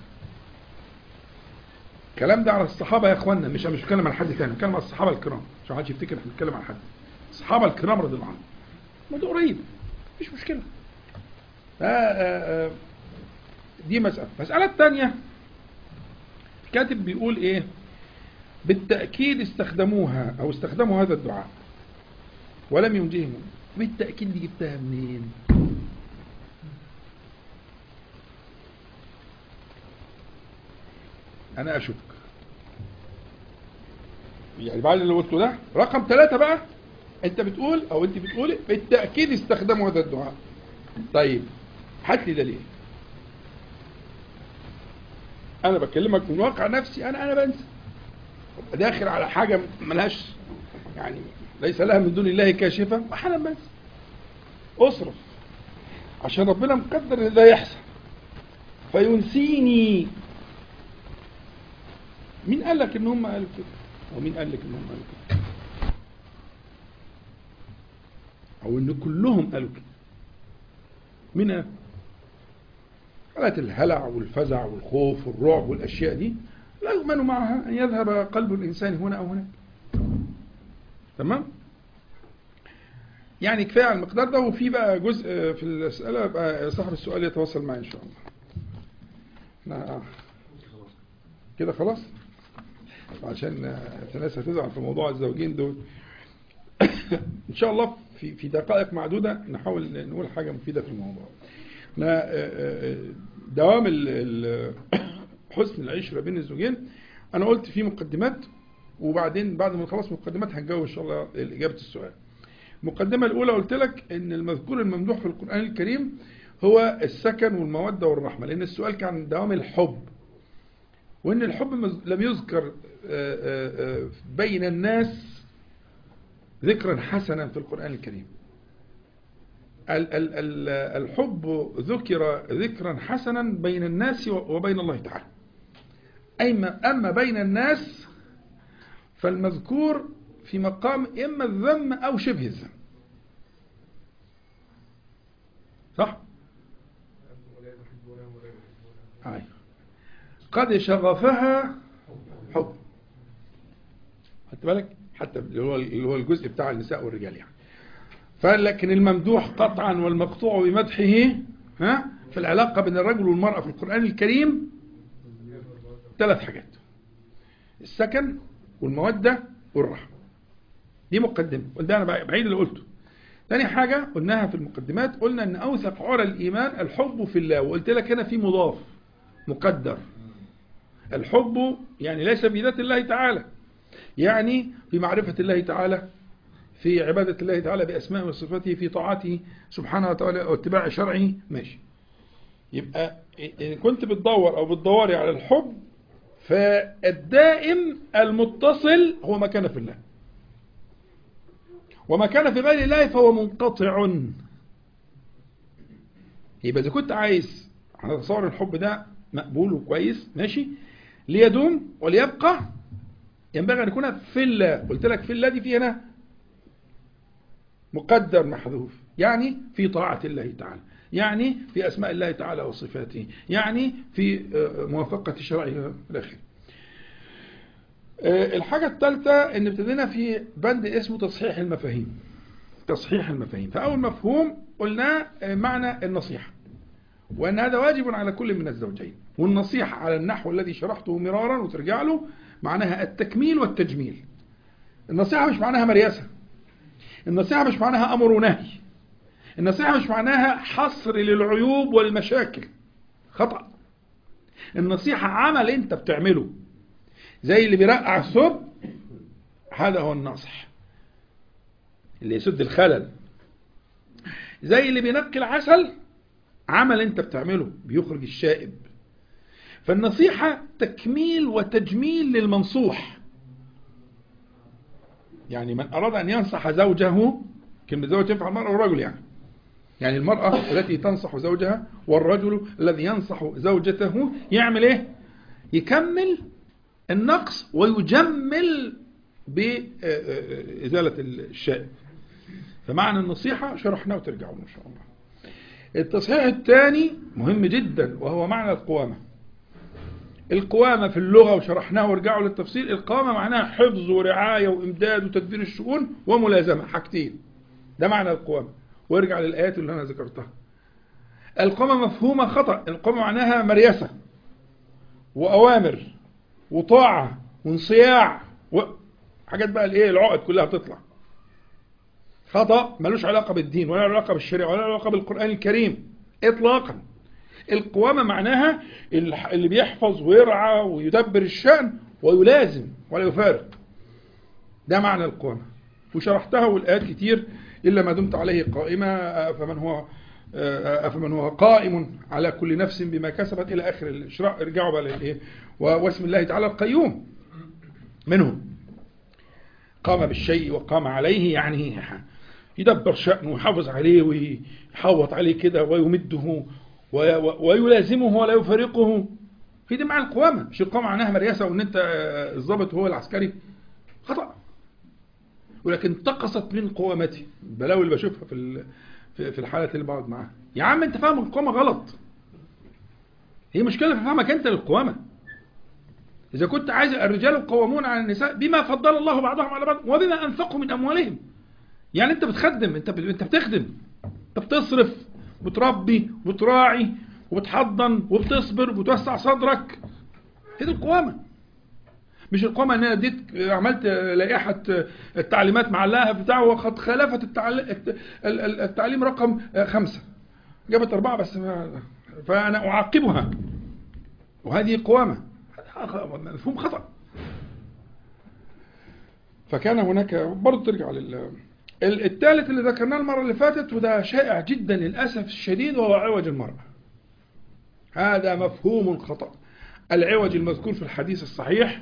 الكلام ده على الصحابة يا اخوانا مش مش بتكلم عن حد ثاني بتكلم على الصحابة الكرام عشان حدش يفتكر احنا بنتكلم عن حد الصحابة الكرام رضي الله عنهم الموضوع قريب مفيش مشكلة آآ آآ دي مسألة المسألة الثانية الكاتب بيقول ايه بالتأكيد استخدموها او استخدموا هذا الدعاء ولم ينجهم بالتأكيد دي جبتها منين انا اشك يعني بعد اللي قلته ده رقم ثلاثة بقى انت بتقول او انت بتقولي بالتأكيد استخدموا هذا الدعاء طيب هات لي دليل انا بكلمك من واقع نفسي انا انا بنسى داخل على حاجة ملهاش يعني ليس لها من دون الله كاشفة احيانا بنسى اصرف عشان ربنا مقدر ان ده يحصل فينسيني مين قال لك ان هم قالوا كده او مين قال لك ان هم قالوا كده او ان كلهم قالوا كده مين قال حالات الهلع والفزع والخوف والرعب والاشياء دي لا يؤمن معها ان يذهب قلب الانسان هنا او هناك تمام يعني كفايه على المقدار ده وفي بقى جزء في الاسئله بقى صاحب السؤال يتواصل معي ان شاء الله احنا كده خلاص عشان الناس هتزعل في موضوع الزوجين دول ان شاء الله في في دقائق معدوده نحاول نقول حاجه مفيده في الموضوع دوام حسن العشره بين الزوجين انا قلت في مقدمات وبعدين بعد ما نخلص مقدمات هنجاوب ان شاء الله اجابه السؤال المقدمه الاولى قلت لك ان المذكور الممدوح في القران الكريم هو السكن والموده والرحمه لان السؤال كان عن دوام الحب وان الحب لم يذكر بين الناس ذكرا حسنا في القرآن الكريم ال- ال- ال- الحب ذكر ذكرا حسنا بين الناس وبين الله تعالى أيما أما بين الناس فالمذكور في مقام إما الذم أو شبه الذم صح؟ أنتم ولا تحبونهم ولا يحبونهم أيوة. قد شغفها حب خدت بالك حتى اللي هو اللي هو الجزء بتاع النساء والرجال يعني فلكن الممدوح قطعا والمقطوع بمدحه ها في العلاقة بين الرجل والمرأة في القرآن الكريم ثلاث حاجات السكن والمودة والرحمة دي مقدمة وده أنا بعيد اللي قلته تاني حاجة قلناها في المقدمات قلنا أن أوثق عرى الإيمان الحب في الله وقلت لك هنا في مضاف مقدر الحب يعني ليس في ذات الله تعالى يعني في معرفة الله تعالى في عبادة الله تعالى بأسماء وصفاته في طاعته سبحانه وتعالى واتباع شرعه ماشي يبقى إن كنت بتدور أو بتدوري على الحب فالدائم المتصل هو ما كان في الله وما كان في غير الله فهو منقطع يبقى إذا كنت عايز هنتصور الحب ده مقبول وكويس ماشي ليدوم وليبقى ينبغي أن يكون في الله قلت لك في الله دي في هنا مقدر محذوف يعني في طاعة الله تعالى يعني في أسماء الله تعالى وصفاته يعني في موافقة شرعه الأخير الحاجة الثالثة ان ابتدينا في بند اسمه تصحيح المفاهيم تصحيح المفاهيم فأول مفهوم قلنا معنى النصيحة وأن هذا واجب على كل من الزوجين والنصيحة على النحو الذي شرحته مرارا وترجع له معناها التكميل والتجميل النصيحة مش معناها مرياسة النصيحة مش معناها أمر ونهي النصيحة مش معناها حصر للعيوب والمشاكل خطأ النصيحة عمل انت بتعمله زي اللي بيرقع الثوب هذا هو الناصح اللي يسد الخلل زي اللي بينقي العسل عمل انت بتعمله بيخرج الشائب فالنصيحة تكميل وتجميل للمنصوح يعني من أراد أن ينصح زوجه كلمة زوج تنفع المرأة والرجل يعني يعني المرأة التي تنصح زوجها والرجل الذي ينصح زوجته يعمل ايه يكمل النقص ويجمل بإزالة الشائب فمعنى النصيحة شرحناه وترجعوا إن شاء الله التصحيح الثاني مهم جدا وهو معنى القوامة القوامة في اللغة وشرحناه ورجعوا للتفصيل القوامة معناها حفظ ورعاية وإمداد وتدبير الشؤون وملازمة حاجتين ده معنى القوامة وارجع للآيات اللي أنا ذكرتها القوامة مفهومة خطأ القوامة معناها مريسة وأوامر وطاعة وانصياع وحاجات بقى الايه العقد كلها بتطلع خطأ ملوش علاقة بالدين ولا علاقة بالشريعة ولا علاقة بالقرآن الكريم اطلاقا القوامة معناها اللي بيحفظ ويرعى ويدبر الشأن ويلازم ولا يفارق ده معنى القوامة وشرحتها والآيات كتير إلا ما دمت عليه قائمة فمن هو أفمن هو قائم على كل نفس بما كسبت إلى آخر الإشراء ارجعوا بقى للإيه واسم الله تعالى القيوم منهم قام بالشيء وقام عليه يعني يدبر شأنه ويحافظ عليه ويحوط عليه كده ويمده ويلازمه ولا يفارقه في دي معنى القوامة مش القوامة معناها مرياسة وان انت الضابط هو العسكري خطأ ولكن انتقصت من قوامتي البلاوي اللي بشوفها في في الحالات اللي بقعد معاها يا عم انت فاهم القوامة غلط هي مشكلة في فهمك انت للقوامة إذا كنت عايز الرجال قوامون على النساء بما فضل الله بعضهم على بعض وبما أنفقوا من أموالهم يعني أنت بتخدم أنت أنت بتخدم أنت بتصرف بتربي وبتراعي وبتحضن وبتصبر وبتوسع صدرك هي دي القوامة مش القوامة ان انا اديت عملت لائحة التعليمات معلقها بتاعه وقد خالفت التعليم رقم خمسة جابت أربعة بس فأنا أعاقبها وهذه قوامة مفهوم خطأ فكان هناك برضه ترجع لل الثالث اللي ذكرناه المرة اللي فاتت وده شائع جدا للأسف الشديد وهو عوج المرأة هذا مفهوم خطأ العوج المذكور في الحديث الصحيح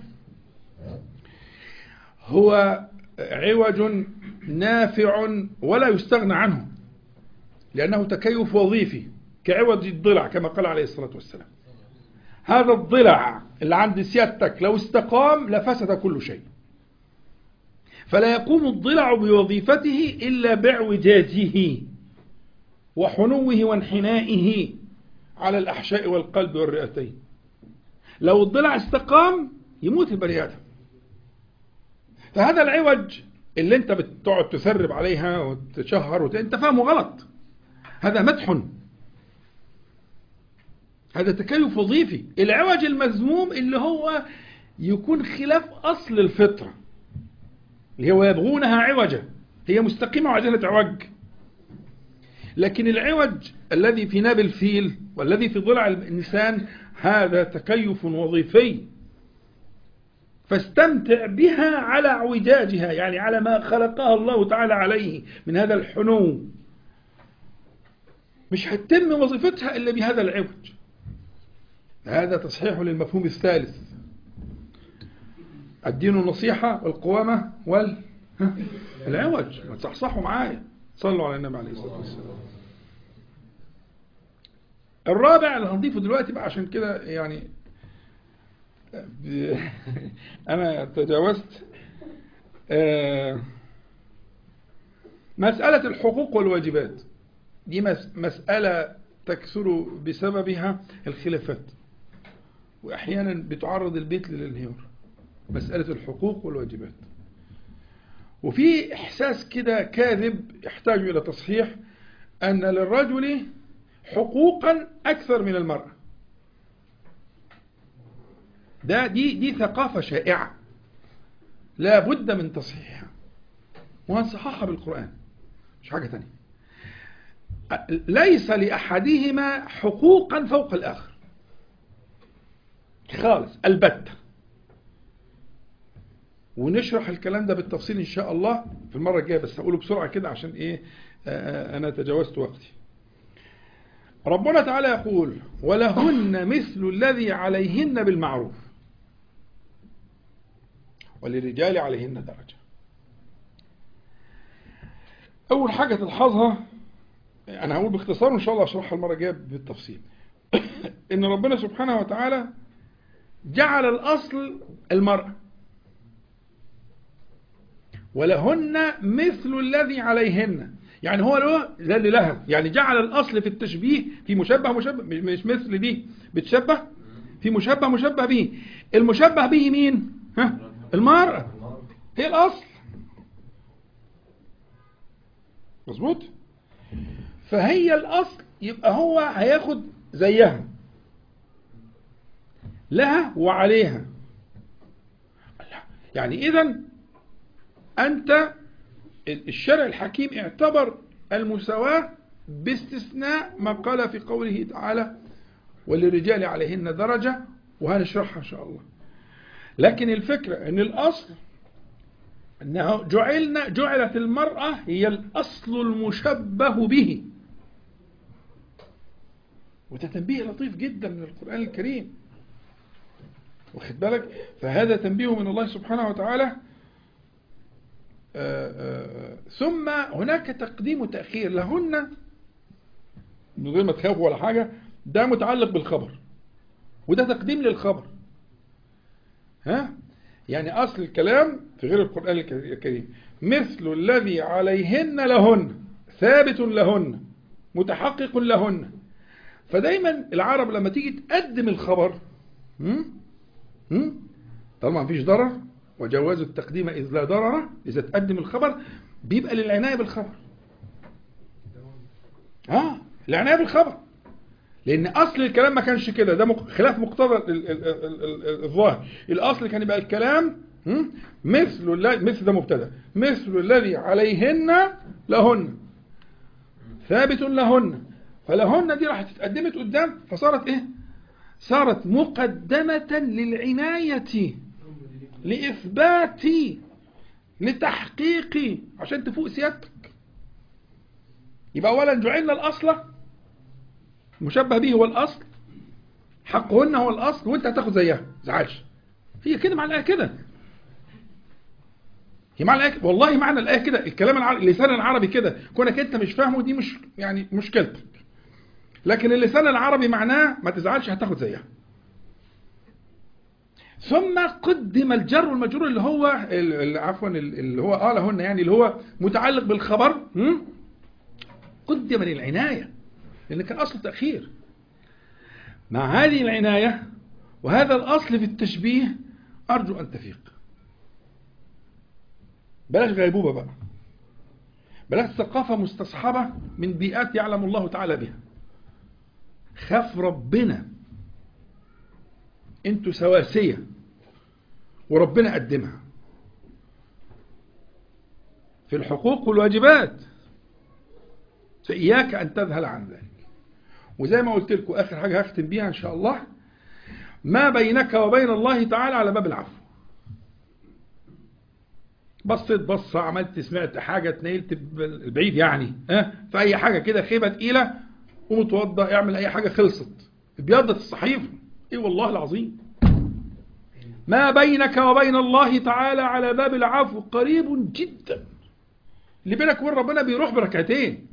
هو عوج نافع ولا يستغنى عنه لأنه تكيف وظيفي كعوض الضلع كما قال عليه الصلاة والسلام هذا الضلع اللي عند سيادتك لو استقام لفسد كل شيء فلا يقوم الضلع بوظيفته إلا باعوجاجه وحنوه وانحنائه على الأحشاء والقلب والرئتين لو الضلع استقام يموت البني آدم فهذا العوج اللي انت بتقعد تسرب عليها وتشهر وت... انت فاهمه غلط هذا مدح هذا تكيف وظيفي العوج المذموم اللي هو يكون خلاف أصل الفطرة اللي هو يبغونها عوجا هي مستقيمة وعايزين تعوج لكن العوج الذي في ناب الفيل والذي في ضلع الإنسان هذا تكيف وظيفي فاستمتع بها على اعوجاجها يعني على ما خلقها الله تعالى عليه من هذا الحنو مش هتتم وظيفتها إلا بهذا العوج هذا تصحيح للمفهوم الثالث الدين النصيحة والقوامة وال ها؟ العوج ما تصحصحوا معايا صلوا على النبي عليه الصلاة والسلام الرابع اللي هنضيفه دلوقتي بقى عشان كده يعني أنا تجاوزت آه، مسألة الحقوق والواجبات دي مس- مسألة تكثر بسببها الخلافات وأحيانا بتعرض البيت للانهيار مسألة الحقوق والواجبات وفي إحساس كده كاذب يحتاج إلى تصحيح أن للرجل حقوقا أكثر من المرأة ده دي دي ثقافة شائعة لا بد من تصحيحها وهنصححها بالقرآن مش حاجة تانية ليس لأحدهما حقوقا فوق الآخر خالص البتة ونشرح الكلام ده بالتفصيل إن شاء الله في المرة الجاية بس هقوله بسرعة كده عشان إيه آه، أنا تجاوزت وقتي ربنا تعالى يقول ولهن مثل الذي عليهن بالمعروف وللرجال عليهن درجة أول حاجة تلحظها أنا هقول باختصار وإن شاء الله أشرحها المرة الجاية بالتفصيل إن ربنا سبحانه وتعالى جعل الأصل المرأة ولهن مثل الذي عليهن يعني هو له ده اللي لها يعني جعل الأصل في التشبيه في مشبه مشبه مش مثل دي بتشبه في مشبه مشبه به المشبه به مين ها المرأة هي الأصل مظبوط فهي الأصل يبقى هو هياخد زيها لها وعليها يعني إذا أنت الشرع الحكيم اعتبر المساواة باستثناء ما قال في قوله تعالى وللرجال عليهن درجة وهنشرحها إن شاء الله لكن الفكرة أن الأصل أنه جعلنا جعلت المرأة هي الأصل المشبه به وده تنبيه لطيف جدا من القرآن الكريم واخد بالك فهذا تنبيه من الله سبحانه وتعالى آآ آآ ثم هناك تقديم وتأخير لهن من غير ما تخافوا ولا حاجة ده متعلق بالخبر وده تقديم للخبر ها يعني أصل الكلام في غير القرآن الكريم مثل الذي عليهن لهن ثابت لهن متحقق لهن فدايما العرب لما تيجي تقدم الخبر هم؟ هم؟ طالما مفيش ضرر وجواز التقديم إذ لا ضرر إذا تقدم الخبر بيبقى للعناية بالخبر آه العناية بالخبر لأن أصل الكلام ما كانش كده ده مق- خلاف مقتضى ال- ال- ال- ال- ال- الظاهر الأصل كان يبقى الكلام هم؟ مثل الل- مثل ده مبتدا مثل الذي عليهن لهن ثابت لهن فلهن دي راحت اتقدمت قدام فصارت ايه صارت مقدمة للعناية لإثبات لتحقيق عشان تفوق سيادتك يبقى أولا جعلنا الأصل مشبه به هو الأصل حقهن هو الأصل وانت هتاخد زيها زعلش هي كده معناها كده هي معنى الآية والله معنى الآية كده الكلام العربي اللسان العربي كده كونك أنت مش فاهمه دي مش يعني مشكلتك لكن اللسان العربي معناه ما تزعلش هتاخد زيها ثم قدم الجر والمجرور اللي هو ال- ال- عفوا ال- اللي هو اه لهن يعني اللي هو متعلق بالخبر هم؟ قدم للعناية لأن كان أصل تأخير مع هذه العناية وهذا الأصل في التشبيه أرجو أن تفيق بلاش غيبوبة بقى بلاش ثقافة مستصحبة من بيئات يعلم الله تعالى بها خاف ربنا انتوا سواسية وربنا قدمها في الحقوق والواجبات فإياك أن تذهل عن ذلك وزي ما قلت لكم آخر حاجة هختم بيها إن شاء الله ما بينك وبين الله تعالى على باب العفو بصيت بصة عملت سمعت حاجة اتنيلت البعيد يعني ها في أي حاجة كده خيبة تقيلة قوم اتوضى اعمل أي حاجة خلصت ابيضت الصحيفة ايه والله العظيم ما بينك وبين الله تعالى على باب العفو قريب جدا اللي بينك وبين ربنا بيروح بركعتين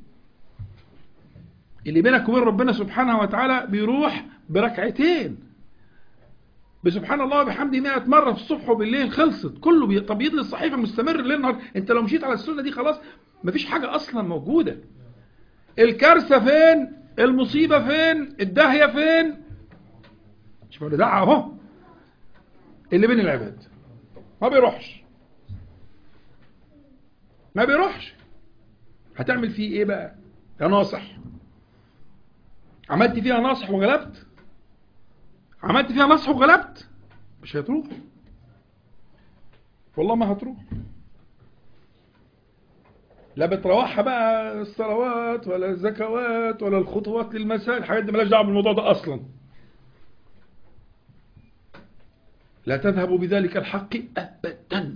اللي بينك وبين ربنا سبحانه وتعالى بيروح بركعتين بسبحان الله وبحمده 100 مرة في الصبح وبالليل خلصت كله بي... تبييض الصحيفة مستمر الليل نهار انت لو مشيت على السنة دي خلاص مفيش حاجة اصلا موجودة الكارثة فين المصيبة فين الداهية فين مش ده اهو اللي بين العباد ما بيروحش ما بيروحش هتعمل فيه ايه بقى يا ناصح عملت فيها ناصح وغلبت عملت فيها نصح وغلبت مش هتروح والله ما هتروح لا بتروحها بقى الصلوات ولا الزكوات ولا الخطوات للمساء الحاجات دي مالهاش دعوه بالموضوع ده اصلا لا تذهب بذلك الحق ابدا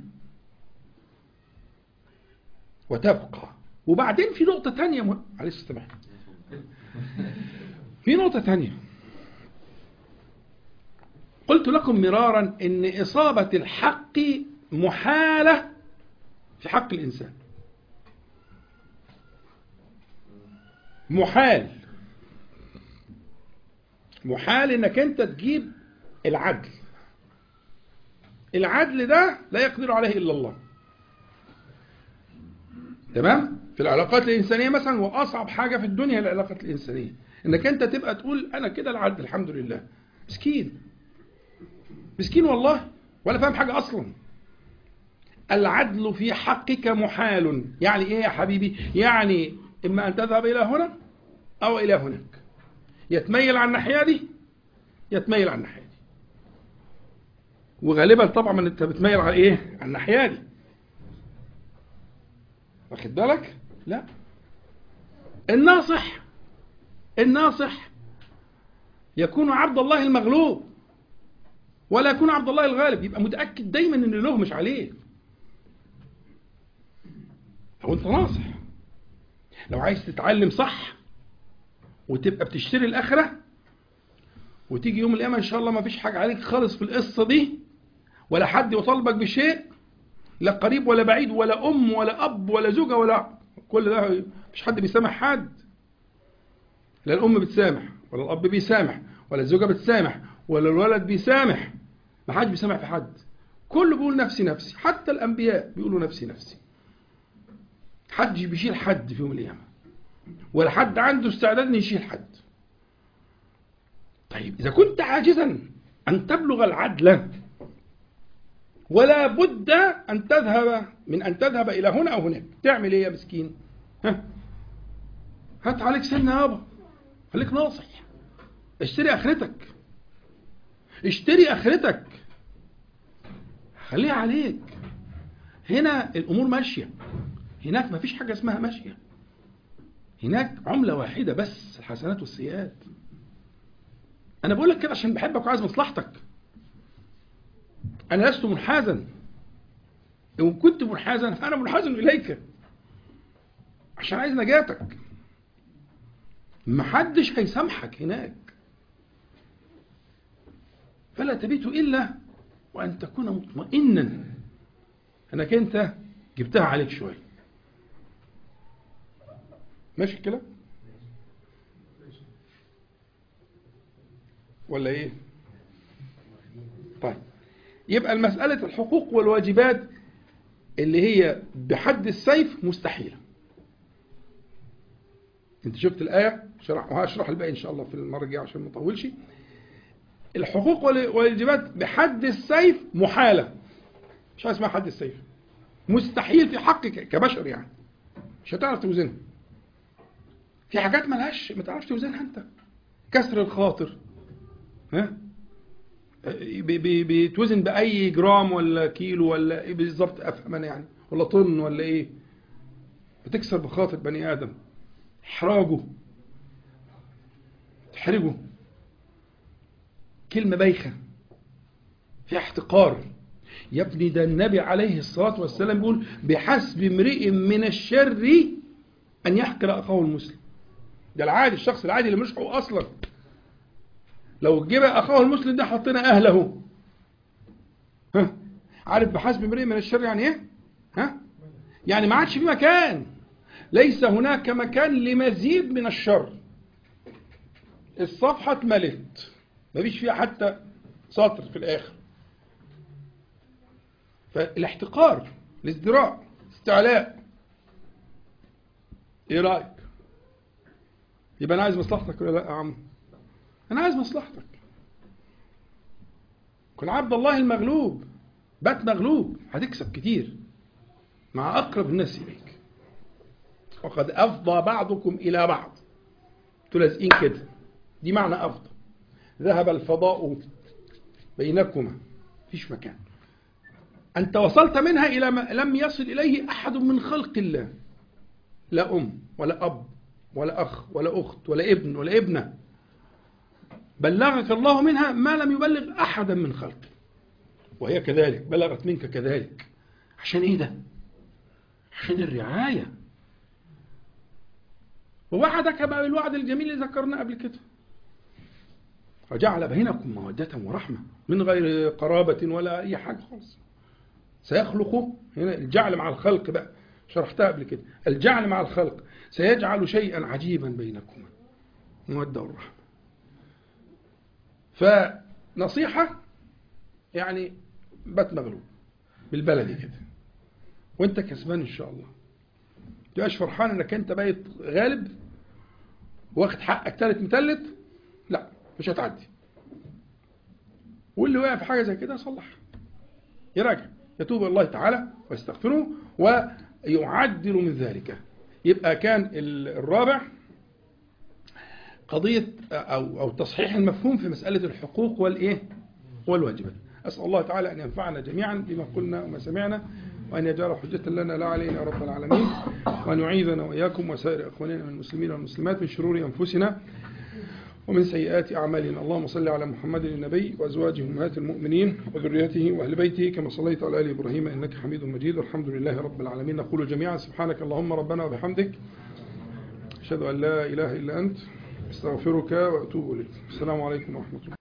وتبقى وبعدين في نقطه ثانيه م... معلش استمع في نقطه ثانيه قلت لكم مرارا ان اصابه الحق محاله في حق الانسان محال محال انك انت تجيب العدل العدل ده لا يقدر عليه الا الله تمام في العلاقات الانسانيه مثلا واصعب حاجه في الدنيا العلاقات الانسانيه انك انت تبقى تقول انا كده العدل الحمد لله مسكين مسكين والله ولا فاهم حاجه اصلا العدل في حقك محال يعني ايه يا حبيبي يعني إما أن تذهب إلى هنا أو إلى هناك يتميل على الناحية دي يتميل على الناحية دي وغالبا طبعا أنت بتميل على إيه على الناحية دي واخد بالك لا الناصح الناصح يكون عبد الله المغلوب ولا يكون عبد الله الغالب يبقى متأكد دايما ان له مش عليه او انت ناصح لو عايز تتعلم صح وتبقى بتشتري الآخرة وتيجي يوم القيامة إن شاء الله ما فيش حاجة عليك خالص في القصة دي ولا حد يطالبك بشيء لا قريب ولا بعيد ولا أم ولا أب ولا زوجة ولا كل ده مش حد بيسامح حد لا الأم بتسامح ولا الأب بيسامح ولا الزوجة بتسامح ولا الولد بيسامح ما حدش بيسامح في حد كله بيقول نفسي نفسي حتى الأنبياء بيقولوا نفسي نفسي حدش بيشيل حد في يوم القيامة ولا حد عنده استعداد ان يشيل حد طيب إذا كنت عاجزا أن تبلغ العدل ولا بد أن تذهب من أن تذهب إلى هنا أو هناك تعمل إيه يا مسكين ها هات عليك سنة يابا خليك ناصح اشتري آخرتك اشتري آخرتك خليها عليك هنا الأمور ماشية هناك ما فيش حاجة اسمها ماشية هناك عملة واحدة بس الحسنات والسيئات أنا بقول لك كده عشان بحبك وعايز مصلحتك أنا لست منحازا إن كنت منحازا فأنا منحاز إليك عشان عايز نجاتك محدش هيسامحك هناك فلا تبيت إلا وأن تكون مطمئنا أنك أنت جبتها عليك شوية ماشي الكلام ولا ايه طيب يبقى المسألة الحقوق والواجبات اللي هي بحد السيف مستحيلة انت شفت الآية شرح وهشرح الباقي ان شاء الله في المرة الجاية عشان ما اطولش الحقوق والواجبات بحد السيف محالة مش عايز اسمها حد السيف مستحيل في حقك كبشر يعني مش هتعرف توزنها في حاجات ملهاش ما تعرفش توزنها انت كسر الخاطر ها بي- بي- بيتوزن بأي جرام ولا كيلو ولا ايه بالظبط افهم انا يعني ولا طن ولا ايه بتكسر بخاطر بني ادم احراجه تحرجه كلمة بايخة فيها احتقار يا ابني ده النبي عليه الصلاة والسلام بيقول بحسب امرئ من الشر أن يحقر أخاه المسلم ده العادي الشخص العادي اللي مش حقوق أصلا لو جيب أخاه المسلم ده حطينا أهله ها عارف بحسب امرئ من الشر يعني إيه؟ ها؟ يعني ما عادش في مكان ليس هناك مكان لمزيد من الشر الصفحة اتملت مفيش فيها حتى سطر في الآخر فالاحتقار الازدراء استعلاء ايه رأيك يبقى انا عايز مصلحتك ولا لا يا عم انا عايز مصلحتك كن عبد الله المغلوب بات مغلوب هتكسب كتير مع اقرب الناس اليك وقد افضى بعضكم الى بعض انتوا لازقين كده دي معنى افضى ذهب الفضاء بينكما فيش مكان أنت وصلت منها إلى ما لم يصل إليه أحد من خلق الله لا أم ولا أب ولا أخ ولا أخت ولا ابن ولا ابنة بلغك الله منها ما لم يبلغ أحدا من خلقه وهي كذلك بلغت منك كذلك عشان إيه ده عشان الرعاية ووعدك بقى بالوعد الجميل اللي ذكرناه قبل كده وجعل بينكم مودة ورحمة من غير قرابة ولا أي حاجة خالص سيخلق هنا الجعل مع الخلق بقى شرحتها قبل كده الجعل مع الخلق سيجعل شيئا عجيبا بينكما مودة والرحمة فنصيحة يعني بات مغلوب بالبلدي كده وانت كسبان ان شاء الله تبقاش فرحان انك انت بقيت غالب واخد حقك تالت متلت لا مش هتعدي واللي وقع في حاجه زي كده صلح يراجع يتوب إلى الله تعالى ويستغفره ويعدل من ذلك يبقى كان الرابع قضية أو أو تصحيح المفهوم في مسألة الحقوق والإيه والواجبات أسأل الله تعالى أن ينفعنا جميعا بما قلنا وما سمعنا وأن يجعل حجة لنا لا علينا يا رب العالمين وأن يعيذنا وإياكم وسائر إخواننا من المسلمين والمسلمات من شرور أنفسنا ومن سيئات أعمالنا اللهم صل على محمد النبي وأزواجه أمهات المؤمنين وذريته وأهل بيته كما صليت على آل إبراهيم إنك حميد مجيد والحمد لله رب العالمين نقول جميعا سبحانك اللهم ربنا وبحمدك أشهد أن لا إله إلا أنت استغفرك وأتوب إليك السلام عليكم ورحمة الله